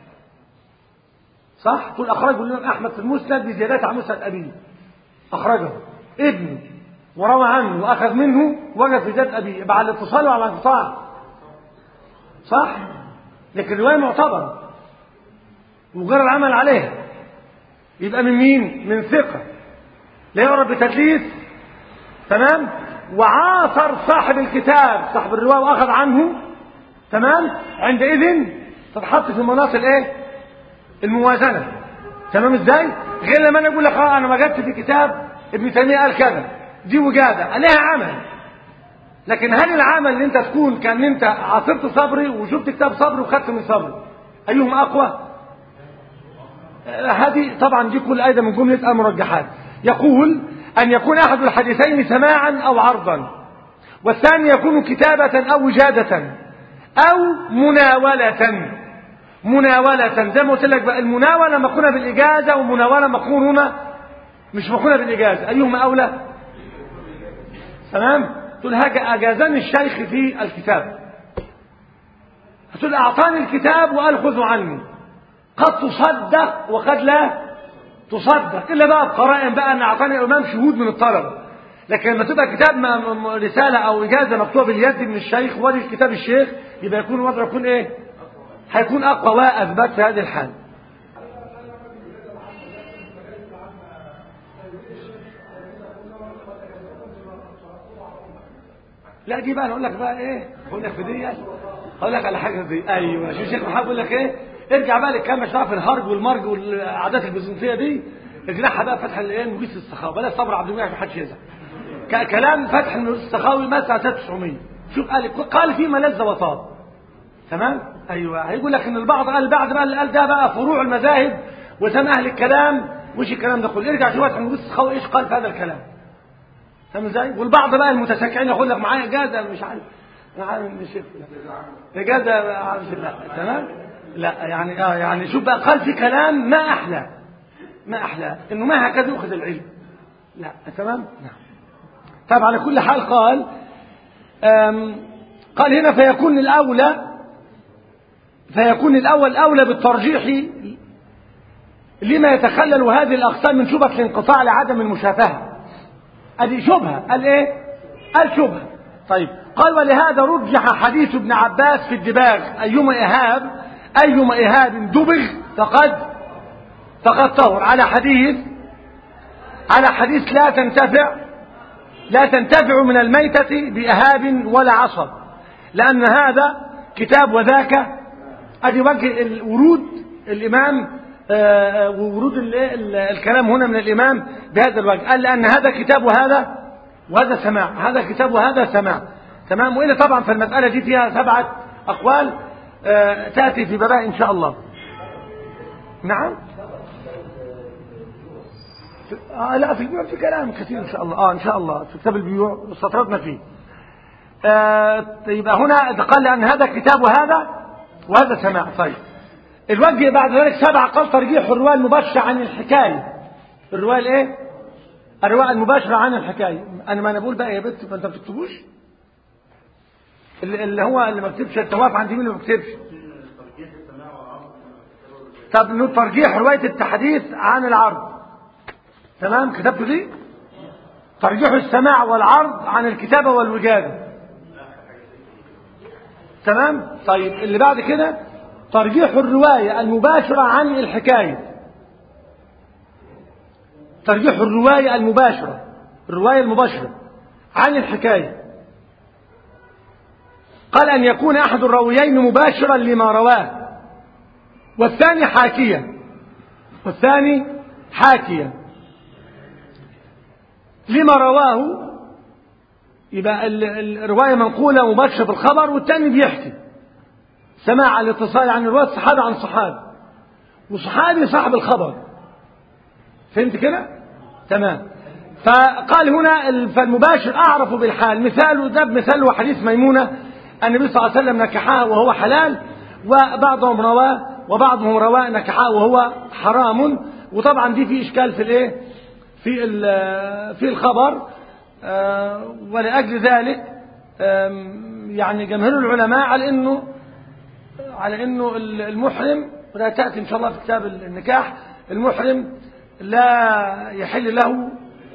صح تقول اخرجه الامام احمد في المسند بزيادات على مسند ابيه اخرجه ابني وروى عنه واخذ منه وجد في ذات ابيه يبقى على الاتصال وعلى الانقطاع صح لكن الروايه معتبره وغير العمل عليها يبقى من مين من ثقة لا يعرف بتدليس تمام وعاصر صاحب الكتاب صاحب الرواية وأخذ عنه تمام عندئذ تتحط في مناط الايه الموازنة تمام ازاي غير لما انا اقول لك اه انا وجدت في كتاب ابن تيمية قال كذا دي وجادة عليها عمل لكن هل العمل اللي انت تكون كان انت عاصرت صبري وشفت كتاب صبري وخدت من صبري ايهم اقوى هذه طبعا دي كل أيضا من جملة المرجحات يقول أن يكون أحد الحديثين سماعا أو عرضا والثاني يكون كتابة أو وجادة أو مناولة مناولة زي ما قلت لك بقى المناولة مقرونة بالإجازة والمناولة مقرونة مش مقرونة بالإجازة أيهما أولى تمام تقول هاجا أجازني الشيخ في الكتاب هتقول أعطاني الكتاب وقال خذوا عني قد تصدق وقد لا تصدق إلا بقى بقرائن بقى أن أعطاني الإمام شهود من الطلبة لكن لما تبقى كتاب رسالة أو إجازة مكتوبة باليد من الشيخ ودي الكتاب الشيخ يبقى يكون الوضع يكون إيه؟ هيكون أقوى وأثبت في هذه الحال لا دي بقى انا اقول لك بقى ايه اقول لك في دي اقول لك على حاجه دي ايوه شوف الشيخ محمد بيقول لك ايه ارجع بقى للكلام بقى في الهرج والمرج والعادات البيزنطيه دي اجنحها بقى فتح الايه مجلس السخاوي بلاش صبر عبد المنعم ما حدش يزعل كلام فتح السخاوي مثلا 900 شوف قال قال في ملذ وطاب تمام ايوه هيقول لك ان البعض قال بعد بقى اللي قال ده بقى فروع المذاهب وسام اهل الكلام وش الكلام ده كله ارجع شوف فتح مجلس السخاوي ايش قال في هذا الكلام فاهم ازاي والبعض بقى المتسكعين يقول لك معايا اجازه مش عارف معايا الشيخ اجازه عارف لا تمام لا يعني اه يعني شوف بقى قال في كلام ما احلى ما احلى انه ما هكذا يؤخذ العلم لا تمام نعم طب على كل حال قال قال هنا فيكون الاولى فيكون الاول اولى بالترجيح لما يتخلل هذه الاقسام من شبهه الانقطاع لعدم المشافهه ادي شبهه قال ايه قال شبهه طيب قال ولهذا رجح حديث ابن عباس في الدباغ ايما اهاب ايما اهاب دبغ فقد فقد طهر على حديث على حديث لا تنتفع لا تنتفع من الميتة بإهاب ولا عصب لأن هذا كتاب وذاك أدي وجه الورود الإمام وورود الكلام هنا من الإمام بهذا الوجه قال لأن هذا كتاب وهذا وهذا سماع هذا كتاب وهذا سماع تمام وإلا طبعا في المسألة دي فيها سبعة أقوال تأتي في بابها إن شاء الله نعم آه لا في البيوع في كلام كثير إن شاء الله آه إن شاء الله في كتاب البيوع استطردنا فيه آه يبقى هنا قال لأن هذا كتاب وهذا وهذا سماع طيب الوجه بعد ذلك سبع قال ترجيح الرواية المباشرة عن الحكاية الرواية الايه الرواية المباشرة عن الحكاية انا ما انا بقول بقى يا بنت فانت ما بتكتبوش اللي هو اللي ما بكتبش انت واقف عند مين اللي ما بكتبش طب له ترجيح رواية التحديث عن العرض تمام كتبت دي ترجيح السماع والعرض عن الكتابة والوجادة تمام طيب اللي بعد كده ترجيح الرواية المباشرة عن الحكاية ترجيح الرواية المباشرة الرواية المباشرة عن الحكاية قال أن يكون أحد الراويين مباشرا لما رواه والثاني حاكيا والثاني حاكيا لما رواه يبقى الرواية منقولة مباشرة بالخبر والثاني بيحكي سماع الاتصال عن رواية صحابي عن صحابي وصحابي صاحب الخبر فهمت كده تمام فقال هنا فالمباشر أعرف بالحال مثال ده مثال وحديث ميمونة النبي صلى الله عليه وسلم نكحها وهو حلال وبعضهم رواه وبعضهم رواه نكحها وهو حرام وطبعا دي في إشكال في الايه في في الخبر ولأجل ذلك يعني جماهير العلماء على انه على انه المحرم ولا تأتي ان شاء الله في كتاب النكاح المحرم لا يحل له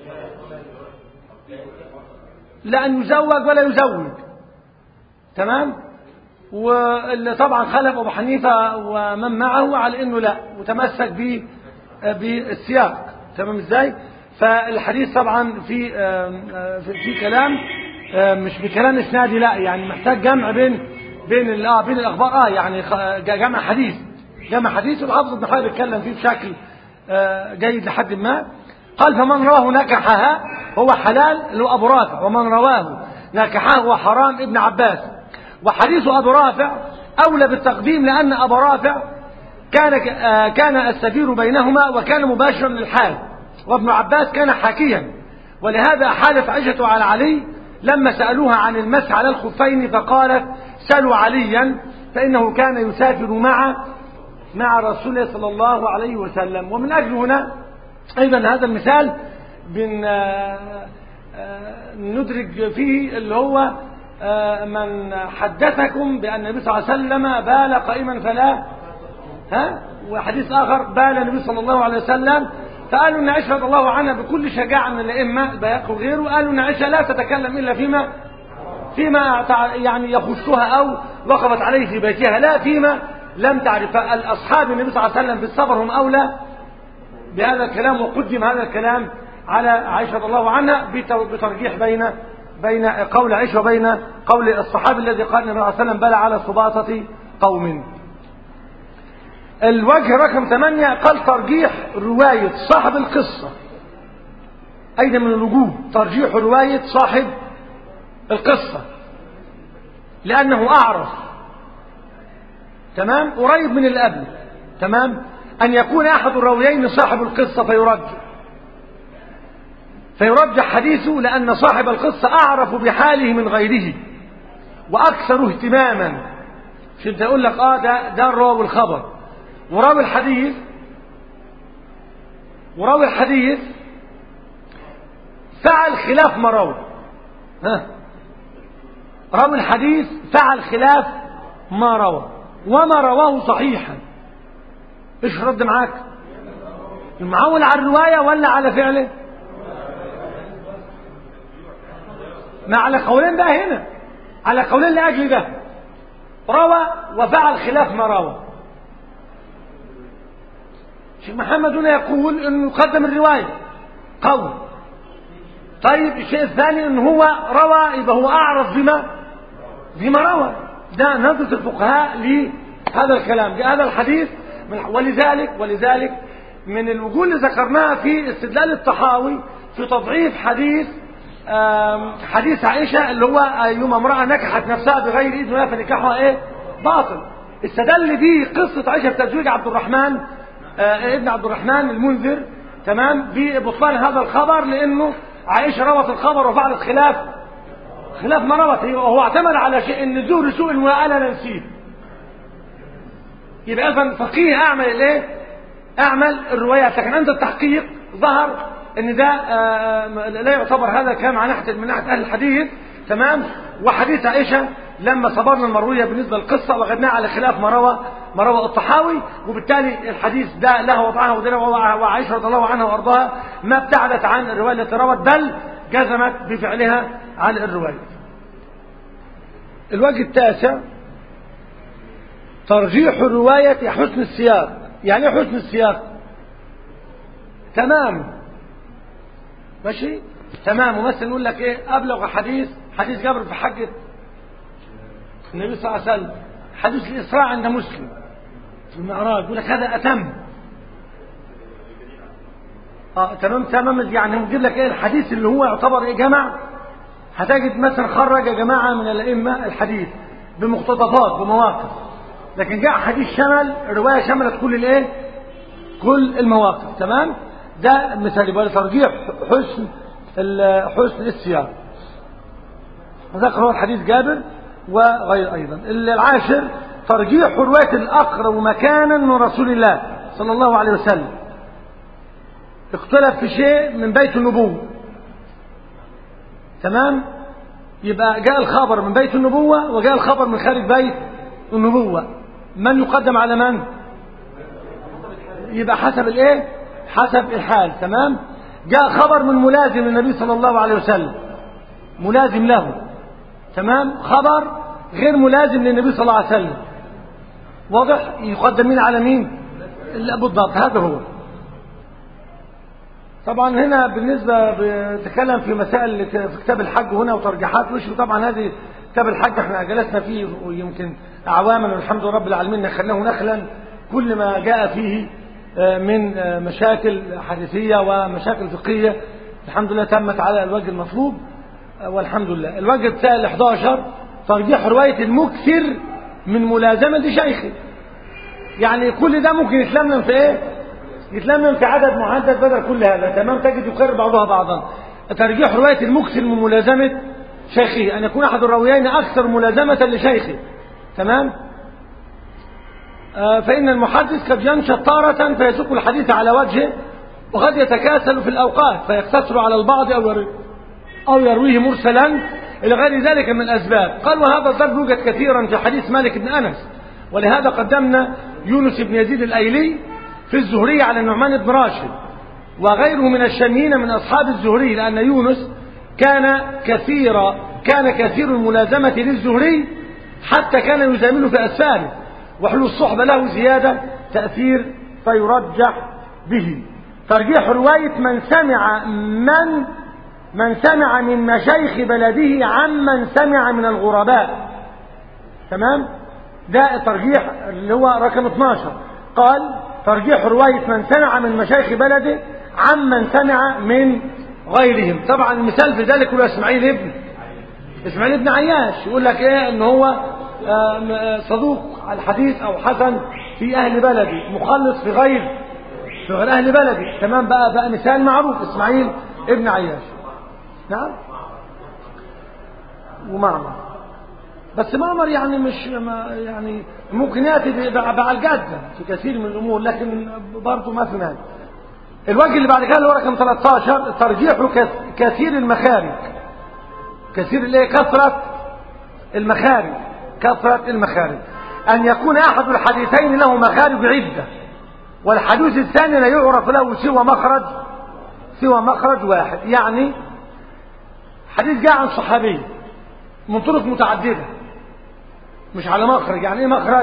لا أن يزوج ولا يزوج تمام واللي طبعا خلف أبو حنيفة ومن معه على أنه لا وتمسك به بالسياق تمام ازاي فالحديث طبعا في في كلام مش بكلام اسنادي لا يعني محتاج جمع بين بين اه بين الاخبار اه يعني جمع حديث جمع حديث والحافظ ابن حجر بيتكلم فيه بشكل جيد لحد ما قال فمن رواه نكحها هو حلال اللي هو ابو رافع ومن رواه نكحها هو حرام ابن عباس وحديث ابو رافع اولى بالتقديم لان ابو رافع كان كان السفير بينهما وكان مباشرا للحال وابن عباس كان حاكيا ولهذا حالت عائشة على علي لما سألوها عن المسح على الخفين فقالت سألوا عليا فإنه كان يسافر مع مع رسول الله صلى الله عليه وسلم ومن أجل هنا أيضا هذا المثال بن ندرج فيه اللي هو من حدثكم بأن النبي صلى الله عليه وسلم بال قائما فلا ها وحديث آخر بال النبي صلى الله عليه وسلم فقالوا ان عائشه رضي الله عنها بكل شجاعه من الائمه البياق وغيره قالوا ان عائشه لا تتكلم الا فيما فيما يعني يخصها او وقفت عليه في بيتها لا فيما لم تعرف الاصحاب النبي صلى الله عليه وسلم بالصبر هم اولى بهذا الكلام وقدم هذا الكلام على عائشه رضي الله عنها بترجيح بين بين قول عائشه وبين قول الصحابي الذي قال النبي صلى الله عليه وسلم بلى على سباطه قوم الوجه رقم ثمانية قال ترجيح رواية صاحب القصة أيضا من الوجوب ترجيح رواية صاحب القصة لأنه أعرف تمام قريب من اللي قبله تمام أن يكون أحد الراويين صاحب القصة فيرجح فيرجح حديثه لأن صاحب القصة أعرف بحاله من غيره وأكثر اهتماما عشان يقول لك آه ده ده الراوي الخبر وراوي الحديث وراوي الحديث فعل خلاف ما روى ها راوي الحديث فعل خلاف ما روى وما رواه صحيحا ايش رد معاك المعول على الرواية ولا على فعله ما على قولين بقى هنا على قولين لأجل ده روى وفعل خلاف ما روى شيخ محمد هنا يقول انه يقدم الرواية قول طيب الشيء الثاني ان هو روى يبقى هو اعرف بما بما روى ده نظرة الفقهاء لهذا الكلام لهذا الحديث ولذلك ولذلك من الوجوه اللي ذكرناها في استدلال الطحاوي في تضعيف حديث حديث عائشة اللي هو يوم امرأة نكحت نفسها بغير إذن فنكاحها ايه باطل استدل به قصة عائشة بتزويج عبد الرحمن آه ابن عبد الرحمن المنذر تمام ببطلان هذا الخبر لانه عائشه روت الخبر وفعلت خلاف خلاف ما روت هو اعتمد على شيء ان الزهر سوء وانا نسيه يبقى اذا فقيه اعمل الايه اعمل الروايات لكن عند التحقيق ظهر ان ده آه لا يعتبر هذا الكلام عن ناحيه من ناحيه اهل الحديث تمام وحديث عائشه لما صبرنا المرويه بالنسبه للقصه وجدناها على خلاف ما روى ما روى الطحاوي وبالتالي الحديث ده له وضعها ودنا وعائشه رضي الله عنها وارضاها ما ابتعدت عن الروايه التي روت بل جزمت بفعلها عن الروايه. الوجه التاسع ترجيح الروايه حسن السياق، يعني ايه حسن السياق؟ تمام ماشي؟ تمام ومثلا نقول لك ايه ابلغ حديث حديث جابر في حجه النبي صلى الله عليه وسلم حديث الإسراء عند مسلم في المعراج يقول لك هذا أتم اه تمام تمام يعني نجيب لك ايه الحديث اللي هو يعتبر ايه جمع هتجد مثلا خرج جماعة من الأئمة الحديث بمقتطفات بمواقف لكن جاء حديث شمل الرواية شملت كل الايه كل المواقف تمام ده مثال يبقى ترجيح حسن حسن السياق ذكر الحديث جابر وغير أيضا العاشر ترجيح رواية الأقرب مكانا من رسول الله صلى الله عليه وسلم اختلف في شيء من بيت النبوة تمام يبقى جاء الخبر من بيت النبوة وجاء الخبر من خارج بيت النبوة من يقدم على من يبقى حسب الايه حسب الحال تمام جاء خبر من ملازم للنبي صلى الله عليه وسلم ملازم له تمام خبر غير ملازم للنبي صلى الله عليه وسلم واضح يقدم مين على مين لا بالضبط هذا هو طبعا هنا بالنسبة بتكلم في مسائل في كتاب الحج هنا وترجيحات وش طبعا هذه كتاب الحج احنا جلسنا فيه ويمكن اعواما والحمد لله رب العالمين نخلناه نخلا كل ما جاء فيه من مشاكل حديثية ومشاكل فقهية الحمد لله تمت على الوجه المطلوب والحمد لله الوجه الثالث 11 ترجيح رواية المكثر من ملازمة شيخه يعني كل ده ممكن يتلمم في ايه يتلمم في عدد محدد بدل كل هذا تمام تجد يكرر بعضها بعضا ترجيح رواية المكثر من ملازمة شيخه أن يكون أحد الراويين أكثر ملازمة لشيخه تمام آه فإن المحدث قد ينشط تارة فيسوق الحديث على وجهه وقد يتكاسل في الأوقات فيقتصر على البعض أو يرويه, أو يرويه مرسلا إلى غير ذلك من الأسباب قال وهذا الضرب يوجد كثيرا في حديث مالك بن أنس ولهذا قدمنا يونس بن يزيد الأيلي في الزهري على النعمان بن راشد وغيره من الشنين من أصحاب الزهري لأن يونس كان كثير كان كثير الملازمة للزهري حتى كان يزامله في أسفاره وحلو الصحبة له زيادة تأثير فيرجح به ترجيح رواية من سمع من من سمع من مشايخ بلده عمن سمع من الغرباء تمام ده الترجيح اللي هو رقم 12 قال ترجيح رواية من سمع من مشايخ بلده عمن سمع من غيرهم طبعا المثال في ذلك هو اسماعيل ابن اسماعيل ابن عياش يقول لك ايه ان هو صدوق الحديث او حسن في اهل بلدي مخلص في غير في غير اهل بلدي تمام بقى بقى مثال معروف اسماعيل ابن عياش نعم ومعمر بس معمر يعني مش ما يعني ممكن ياتي على الجاده في كثير من الامور لكن برضه ما في مال الوجه اللي بعد كده اللي هو رقم 13 ترجيح كثير المخارج كثير الايه كثره المخارج كثره المخارج ان يكون احد الحديثين له مخارج عده والحديث الثاني لا يعرف له سوى مخرج سوى مخرج واحد يعني حديث جاء عن صحابي من طرق متعدده مش على مخرج يعني ايه مخرج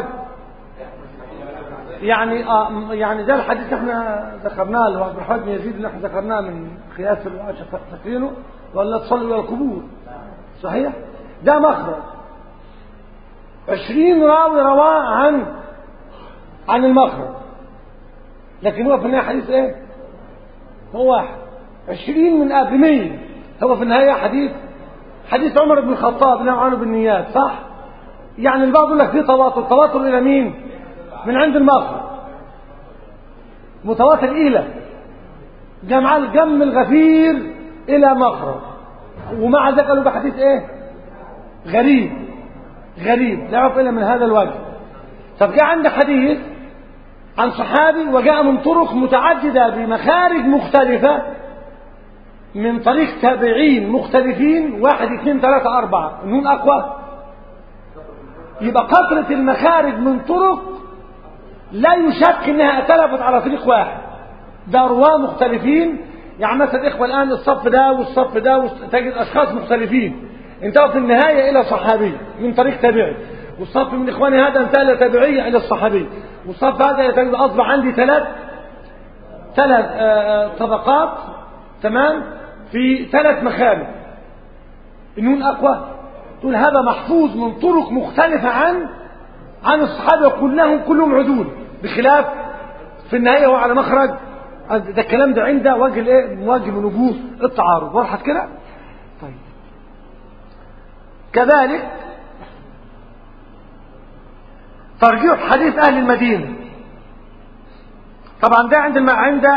يعني آه يعني ده الحديث احنا ذكرناه اللي هو عبد الرحمن بن يزيد اللي احنا ذكرناه من قياس العشاء فاكرينه ولا تصلي الى القبور صحيح ده مخرج عشرين راوي رواه عن عن المخرج لكن هو في النهايه حديث ايه هو واحد عشرين من قبل مين هو في النهايه حديث حديث عمر بن الخطاب اللي عنه بالنيات صح يعني البعض يقول لك في تواتر تواتر الى مين من عند المخرج متواتر إلى جمع الجم الغفير إلى مخرج ومع ذلك قالوا بحديث إيه غريب غريب لا يعرف إلا من هذا الوجه طب جاء عندك حديث عن صحابي وجاء من طرق متعددة بمخارج مختلفة من طريق تابعين مختلفين واحد اثنين ثلاثة أربعة النون أقوى يبقى كثرة المخارج من طرق لا يشك انها اتلفت على طريق واحد ده رواه مختلفين يعني مثلا الاخوه الان الصف ده والصف ده تجد اشخاص مختلفين انتهوا في النهايه الى صحابي من طريق تابعي والصف من اخواني هذا انتهى الى تابعيه الى الصحابي والصف هذا تجد اصبح عندي ثلاث ثلاث طبقات تمام في ثلاث مخارج النون اقوى تقول هذا محفوظ من طرق مختلفه عن عن الصحابة كلهم كلهم عدول بخلاف في النهاية هو على مخرج ده الكلام ده عند وجه الايه وجه من وجوه التعارض وضحت كده طيب كذلك ترجيح حديث اهل المدينه طبعا ده عند الم... عند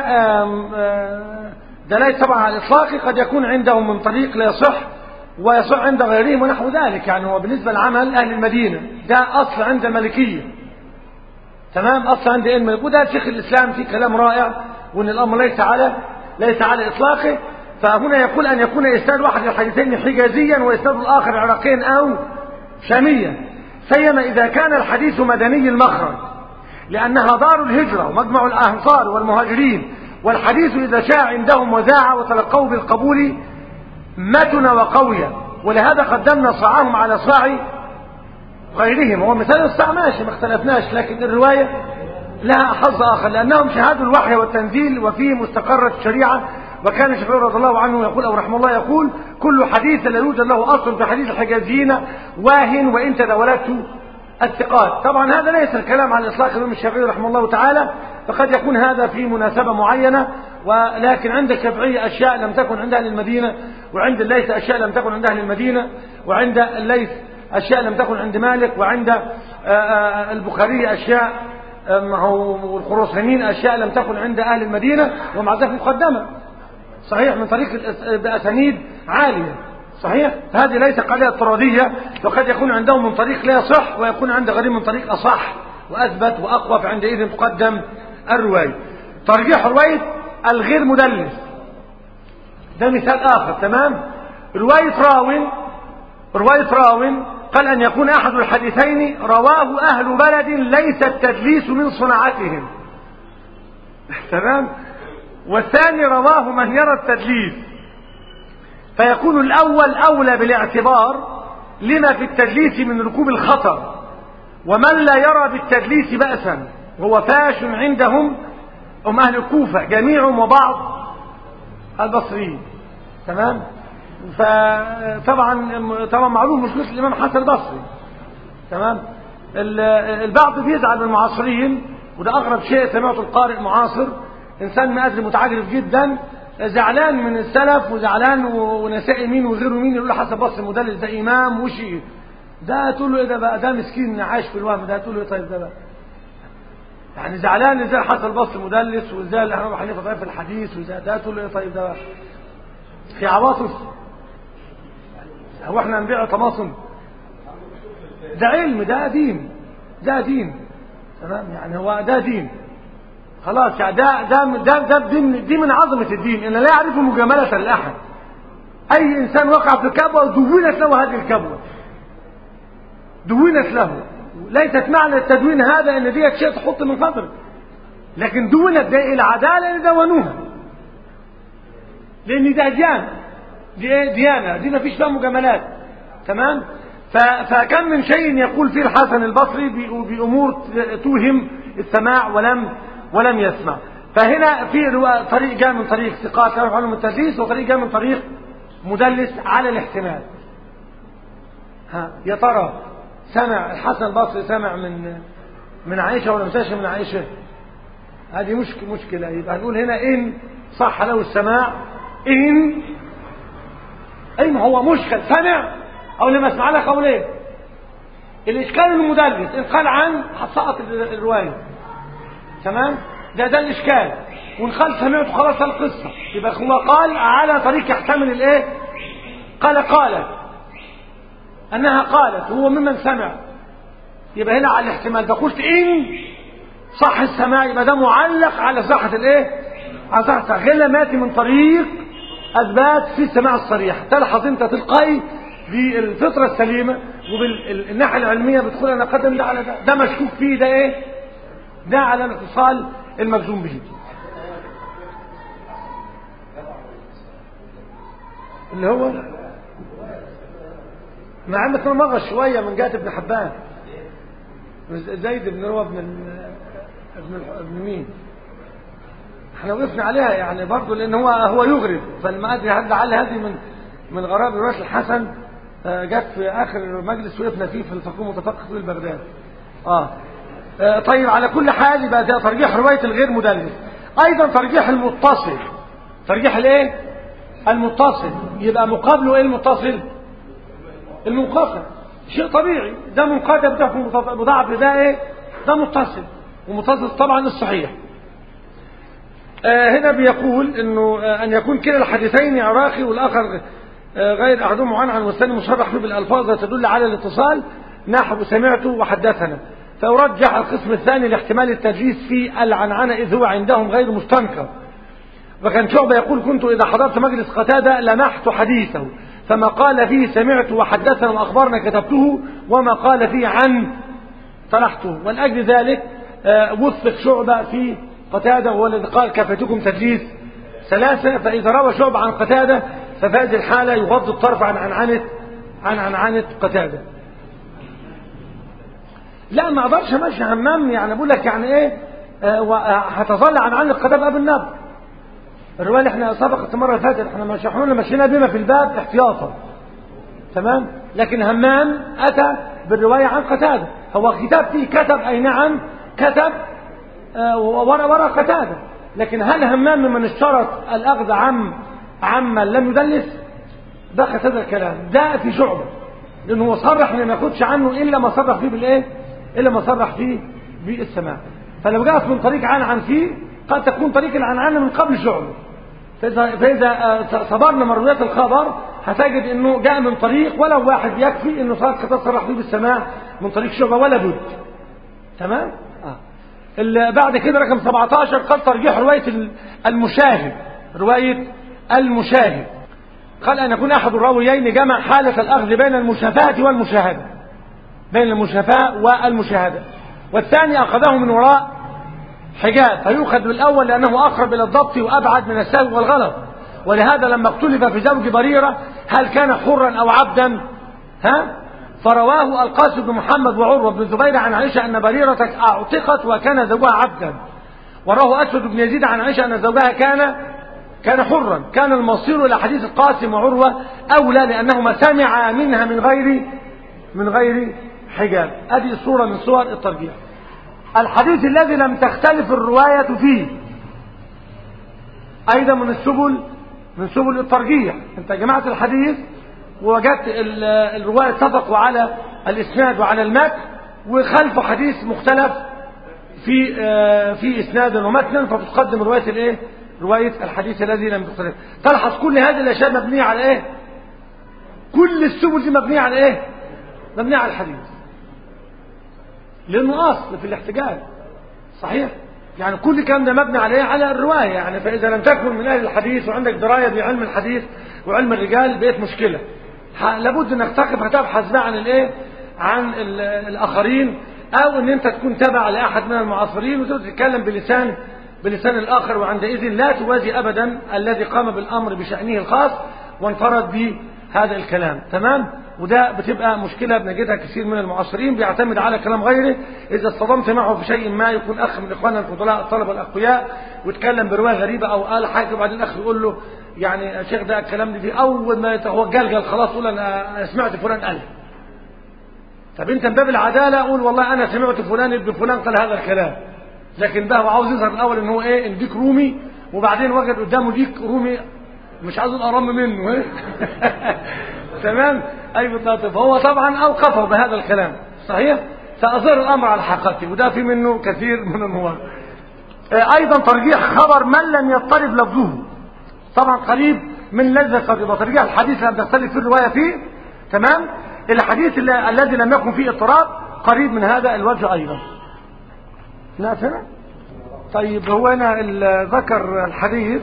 دلائل طبعا على الاطلاق قد يكون عندهم من طريق لا يصح ويصح عند غيرهم ونحو ذلك يعني هو بالنسبة لعمل أهل المدينة ده أصل عند الملكية تمام أصل عند الملك وده شيخ الإسلام في كلام رائع وأن الأمر ليس على ليس على إطلاقه فهنا يقول أن يكون إسناد واحد الحديثين حجازيا وإسناد الآخر عراقيا أو شاميا سيما إذا كان الحديث مدني المخرج لأنها دار الهجرة ومجمع الأنصار والمهاجرين والحديث إذا شاع عندهم وذاع وتلقوا بالقبول متن وقوية ولهذا قدمنا صاعهم على صاع غيرهم هو مثال الصاع ماشي ما اختلفناش لكن الرواية لها حظ آخر لأنهم شهادوا الوحي والتنزيل وفيه مستقرة الشريعة وكان الشافعي رضي الله عنه يقول أو رحمه الله يقول كل حديث لا يوجد له أصل في حديث الحجازيين واهن وإن تداولته الثقات طبعا هذا ليس الكلام على إطلاق الإمام الشافعي رحمه الله تعالى فقد يكون هذا في مناسبة معينة ولكن عند الشافعية أشياء لم تكن عند أهل المدينة وعند الليث أشياء لم تكن عند أهل المدينة وعند الليث أشياء لم تكن عند مالك وعند البخاري أشياء والخراسانيين أشياء لم تكن عند أهل المدينة ومع ذلك مقدمة صحيح من طريق بأسانيد عالية صحيح هذه ليس قضية اضطرادية وقد يكون عندهم من طريق لا يصح ويكون عند غيرهم من طريق أصح وأثبت وأقوى فعندئذ تقدم الرواية ترجيح رواية الغير مدلس ده مثال آخر تمام رواية راو رواية راو قال أن يكون أحد الحديثين رواه أهل بلد ليس التدليس من صناعتهم تمام والثاني رواه من يرى التدليس فيكون الأول أولى بالاعتبار لما في التدليس من ركوب الخطر ومن لا يرى بالتدليس بأسا هو فاش عندهم هم أهل الكوفة جميعهم وبعض البصريين تمام فطبعا طبعا معروف مشكلة الإمام حسن البصري تمام البعض بيزعل من المعاصرين وده أغرب شيء سمعته القارئ معاصر إنسان مأذن متعجرف جدا زعلان من السلف وزعلان ونساء مين وغيره مين يقول له حسن بصري مدلس ده إمام وشي ده تقول له إيه ده بقى ده مسكين عايش في الوهم ده تقول له إيه طيب ده بقى يعني زعلان ازاي حسن البصري مدلس وازاي الامام ابو حنيفه ضعيف الحديث وازاي ده تقول له ايه طيب ده بقى في عواطف هو احنا هنبيع طماطم ده علم ده دين ده دين تمام يعني هو ده دين خلاص يعني ده ده ده ده دي من, دي من عظمه الدين ان لا يعرف مجامله لاحد اي انسان وقع في كبوه دونت له هذه الكبوه دونت له ليست معنى التدوين هذا ان ديت شيء تحط من صدرك لكن دونت ده العداله اللي دونوها لان ده ديانه دي ايه ديانه دي ما فيش فيها مجاملات تمام فكم من شيء يقول فيه الحسن البصري بامور توهم السماع ولم ولم يسمع فهنا في طريق جاء من طريق ثقات كما علم التدليس وطريق جاء من طريق مدلس على الاحتمال ها يا ترى سمع الحسن البصري سمع من من عائشة ولا مساش من عائشة هذه مشكلة مشكلة يبقى هنقول هنا إن صح له السماع إن إن هو مشكل سمع أو لما اسمع لك قولين الإشكال المدلس إن قال عن هتسقط الرواية تمام ده ده الإشكال وإن قال سمعت خلاص القصة يبقى هو قال على طريق يحتمل الإيه قال قالت أنها قالت هو ممن سمع يبقى هنا على الاحتمال ده قلت إن صح السماع يبقى ده معلق على صحة الإيه على صحة غير لما يأتي من طريق أثبات في السماع الصريح تلحظ أنت تلقائي بالفطرة السليمة وبالناحية العلمية بتقول أنا قدم ده على ده ده مشكوك فيه ده إيه ده على الاتصال المجزوم به اللي هو مع ان كان مغى شويه من جهه ابن حبان زيد بن روى ابن ابن ابن مين احنا وقفنا عليها يعني برضه لان هو هو يغرب فلما ادري هل لعل هذه من من غرائب روايه الحسن جت في اخر مجلس وقفنا فيه في الفقيه المتفقه في البغداد اه طيب على كل حال يبقى ده ترجيح روايه الغير مدلس ايضا ترجيح المتصل ترجيح الايه المتصل يبقى مقابله ايه المتصل المنقطع شيء طبيعي ده منقطع ده مضاعف ده ايه ده متصل ومتصل طبعا الصحيح آه هنا بيقول انه آه ان يكون كلا الحديثين عراقي والاخر آه غير احدهم عن عن والثاني مصرح بالالفاظ تدل على الاتصال نحو سمعت وحدثنا فيرجح القسم الثاني لاحتمال التدليس في العنعنه اذ هو عندهم غير مستنكر وكان شعبه يقول كنت اذا حضرت مجلس قتاده لمحت حديثه فما قال فيه سمعت وحدثنا وأخبرنا كتبته وما قال فيه عن طرحته ولأجل ذلك وثق شعبة في قتادة وهو الذي قال كفتكم تدليس ثلاثة فإذا روى شعبة عن قتادة ففي هذه الحالة يغض الطرف عن عنعنة عن عنعنة قتادة لا ما اقدرش امشي همام يعني بقول لك يعني ايه هتظل عن عنعنة قتادة قبل النبي الرواية اللي احنا سبقت المرة اللي فاتت احنا مش احنا مشينا بما في الباب احتياطا تمام لكن همام اتى بالرواية عن قتادة هو كتاب فيه كتب اي نعم كتب اه ورا ورا قتادة لكن هل همام ممن اشترط الاخذ عم عمن لم يدلس ده قتادة الكلام ده في شعبة لانه هو صرح ان ما ياخدش عنه الا ما صرح فيه بالايه الا ما صرح فيه بالسماع فلو جاءت من طريق عن عن فيه قد تكون طريق العنعنة من قبل شعبة فإذا, فإذا صبرنا مرويات الخبر هتجد انه جاء من طريق ولو واحد يكفي انه صار تصرح فيه بالسماع من طريق شعبة ولا بد تمام آه. اللي بعد كده رقم 17 قال ترجيح رواية المشاهد رواية المشاهد قال أن يكون أحد الراويين جمع حالة الأخذ بين المشافهة والمشاهدة بين المشافهة والمشاهدة والثاني أخذه من وراء حجاب فيؤخذ بالأول لأنه أقرب إلى الضبط وأبعد من السهو والغلط ولهذا لما اختلف في زوج بريرة هل كان حرا أو عبدا ها فرواه القاسم بن محمد وعروة بن زبير عن عائشة أن بريرة أعتقت وكان زوجها عبدا وراه أسود بن يزيد عن عائشة أن زوجها كان كان حرا كان المصير إلى حديث القاسم وعروة أولى لأنهما سمعا منها من غير من غير حجاب هذه صورة من صور الترجيح الحديث الذي لم تختلف الرواية فيه أيضا من السبل من سبل الترجيح أنت جمعت الحديث ووجدت الرواية اتفقوا على الإسناد وعلى المتن وخلفه حديث مختلف في في إسناد ومتن فتقدم رواية الإيه؟ رواية الحديث الذي لم تختلف تلحظ كل هذه الأشياء مبنية على إيه؟ كل السبل دي مبنية على إيه؟ مبنية على الحديث لأنه أصل في الاحتجاج صحيح؟ يعني كل كلام ده مبني عليه على الرواية يعني فإذا لم تكن من أهل الحديث وعندك دراية بعلم الحديث وعلم الرجال بقت مشكلة لابد انك تقف هتبحث بقى عن الايه عن الاخرين او ان انت تكون تبع لاحد من المعاصرين وتتكلم بلسان بلسان الاخر وعندئذ لا توازي ابدا الذي قام بالامر بشانه الخاص وانفرد بهذا الكلام تمام وده بتبقى مشكله بنجدها كثير من المعاصرين بيعتمد على كلام غيره اذا اصطدمت معه في شيء ما يكون اخ من اخواننا الفضلاء الطلبه الاقوياء ويتكلم بروايه غريبه او قال حاجه وبعدين الاخ يقول له يعني يا شيخ ده الكلام ده في اول ما هو جلجل خلاص قول انا سمعت فلان قال طب انت من باب العداله قول والله انا سمعت فلان ابن فلان قال هذا الكلام لكن بقى هو عاوز يظهر الاول ان هو ايه ان ديك رومي وبعدين وجد قدامه ديك رومي مش عاوز ارم منه ايه تمام اي بالضبط فهو طبعا اوقفه بهذا الكلام صحيح فاظهر الامر على حقيقته وده في منه كثير من المواقف ايضا ترجيح خبر من لم يضطرب لفظه طبعا قريب من الذي ذكر ترجيح الحديث لم تختلف في الروايه فيه تمام الحديث الذي لم يكن فيه اضطراب قريب من هذا الوجه ايضا لا سنة طيب هو هنا ذكر الحديث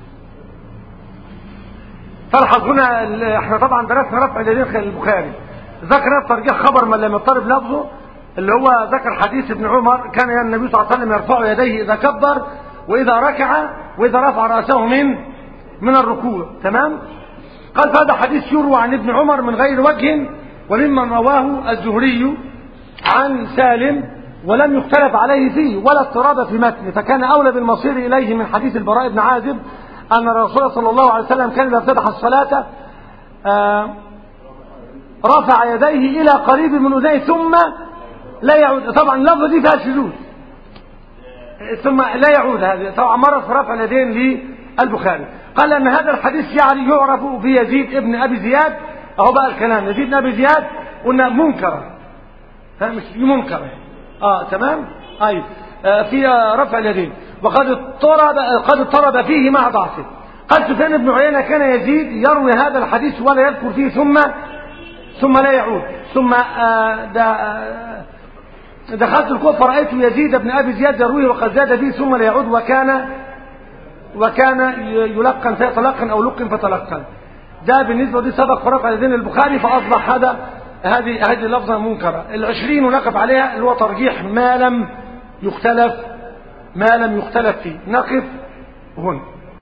تلحظ هنا احنا طبعا درسنا رفع اليدين خلال البخاري ذكر ترجيح خبر من لم يضطرب لفظه اللي هو ذكر حديث ابن عمر كان النبي صلى الله عليه وسلم يرفع يديه اذا كبر واذا ركع واذا رفع راسه من من الركوع تمام قال فهذا حديث يروى عن ابن عمر من غير وجه وممن رواه الزهري عن سالم ولم يختلف عليه فيه ولا اضطراب في متنه فكان اولى بالمصير اليه من حديث البراء بن عازب ان الرسول صلى الله عليه وسلم كان اذا افتتح الصلاه آه رفع يديه الى قريب من اذنيه ثم لا يعود طبعا اللفظه دي فيها شذوذ ثم لا يعود هذه طبعا مره في رفع اليدين للبخاري قال ان هذا الحديث يعني يعرف بيزيد ابن ابي زياد اهو بقى الكلام يزيد بن ابي زياد قلنا منكرا مش منكرا اه تمام ايوه آه في رفع اليدين وقد اضطرب قد اضطرب فيه مع ضعفه قال سفيان بن عيينه كان يزيد يروي هذا الحديث ولا يذكر فيه ثم ثم لا يعود ثم آه ده آه دخلت الكوفة رأيت يزيد بن أبي زياد يرويه وقد زاد فيه ثم لا يعود وكان وكان يلقن فيتلقن أو لقن فتلقن ده بالنسبة دي سبق فرق على دين البخاري فأصبح هذا هذه هذه اللفظة منكرة العشرين ونقف عليها اللي هو ترجيح ما لم يختلف ما لم يختلف فيه نقف هنا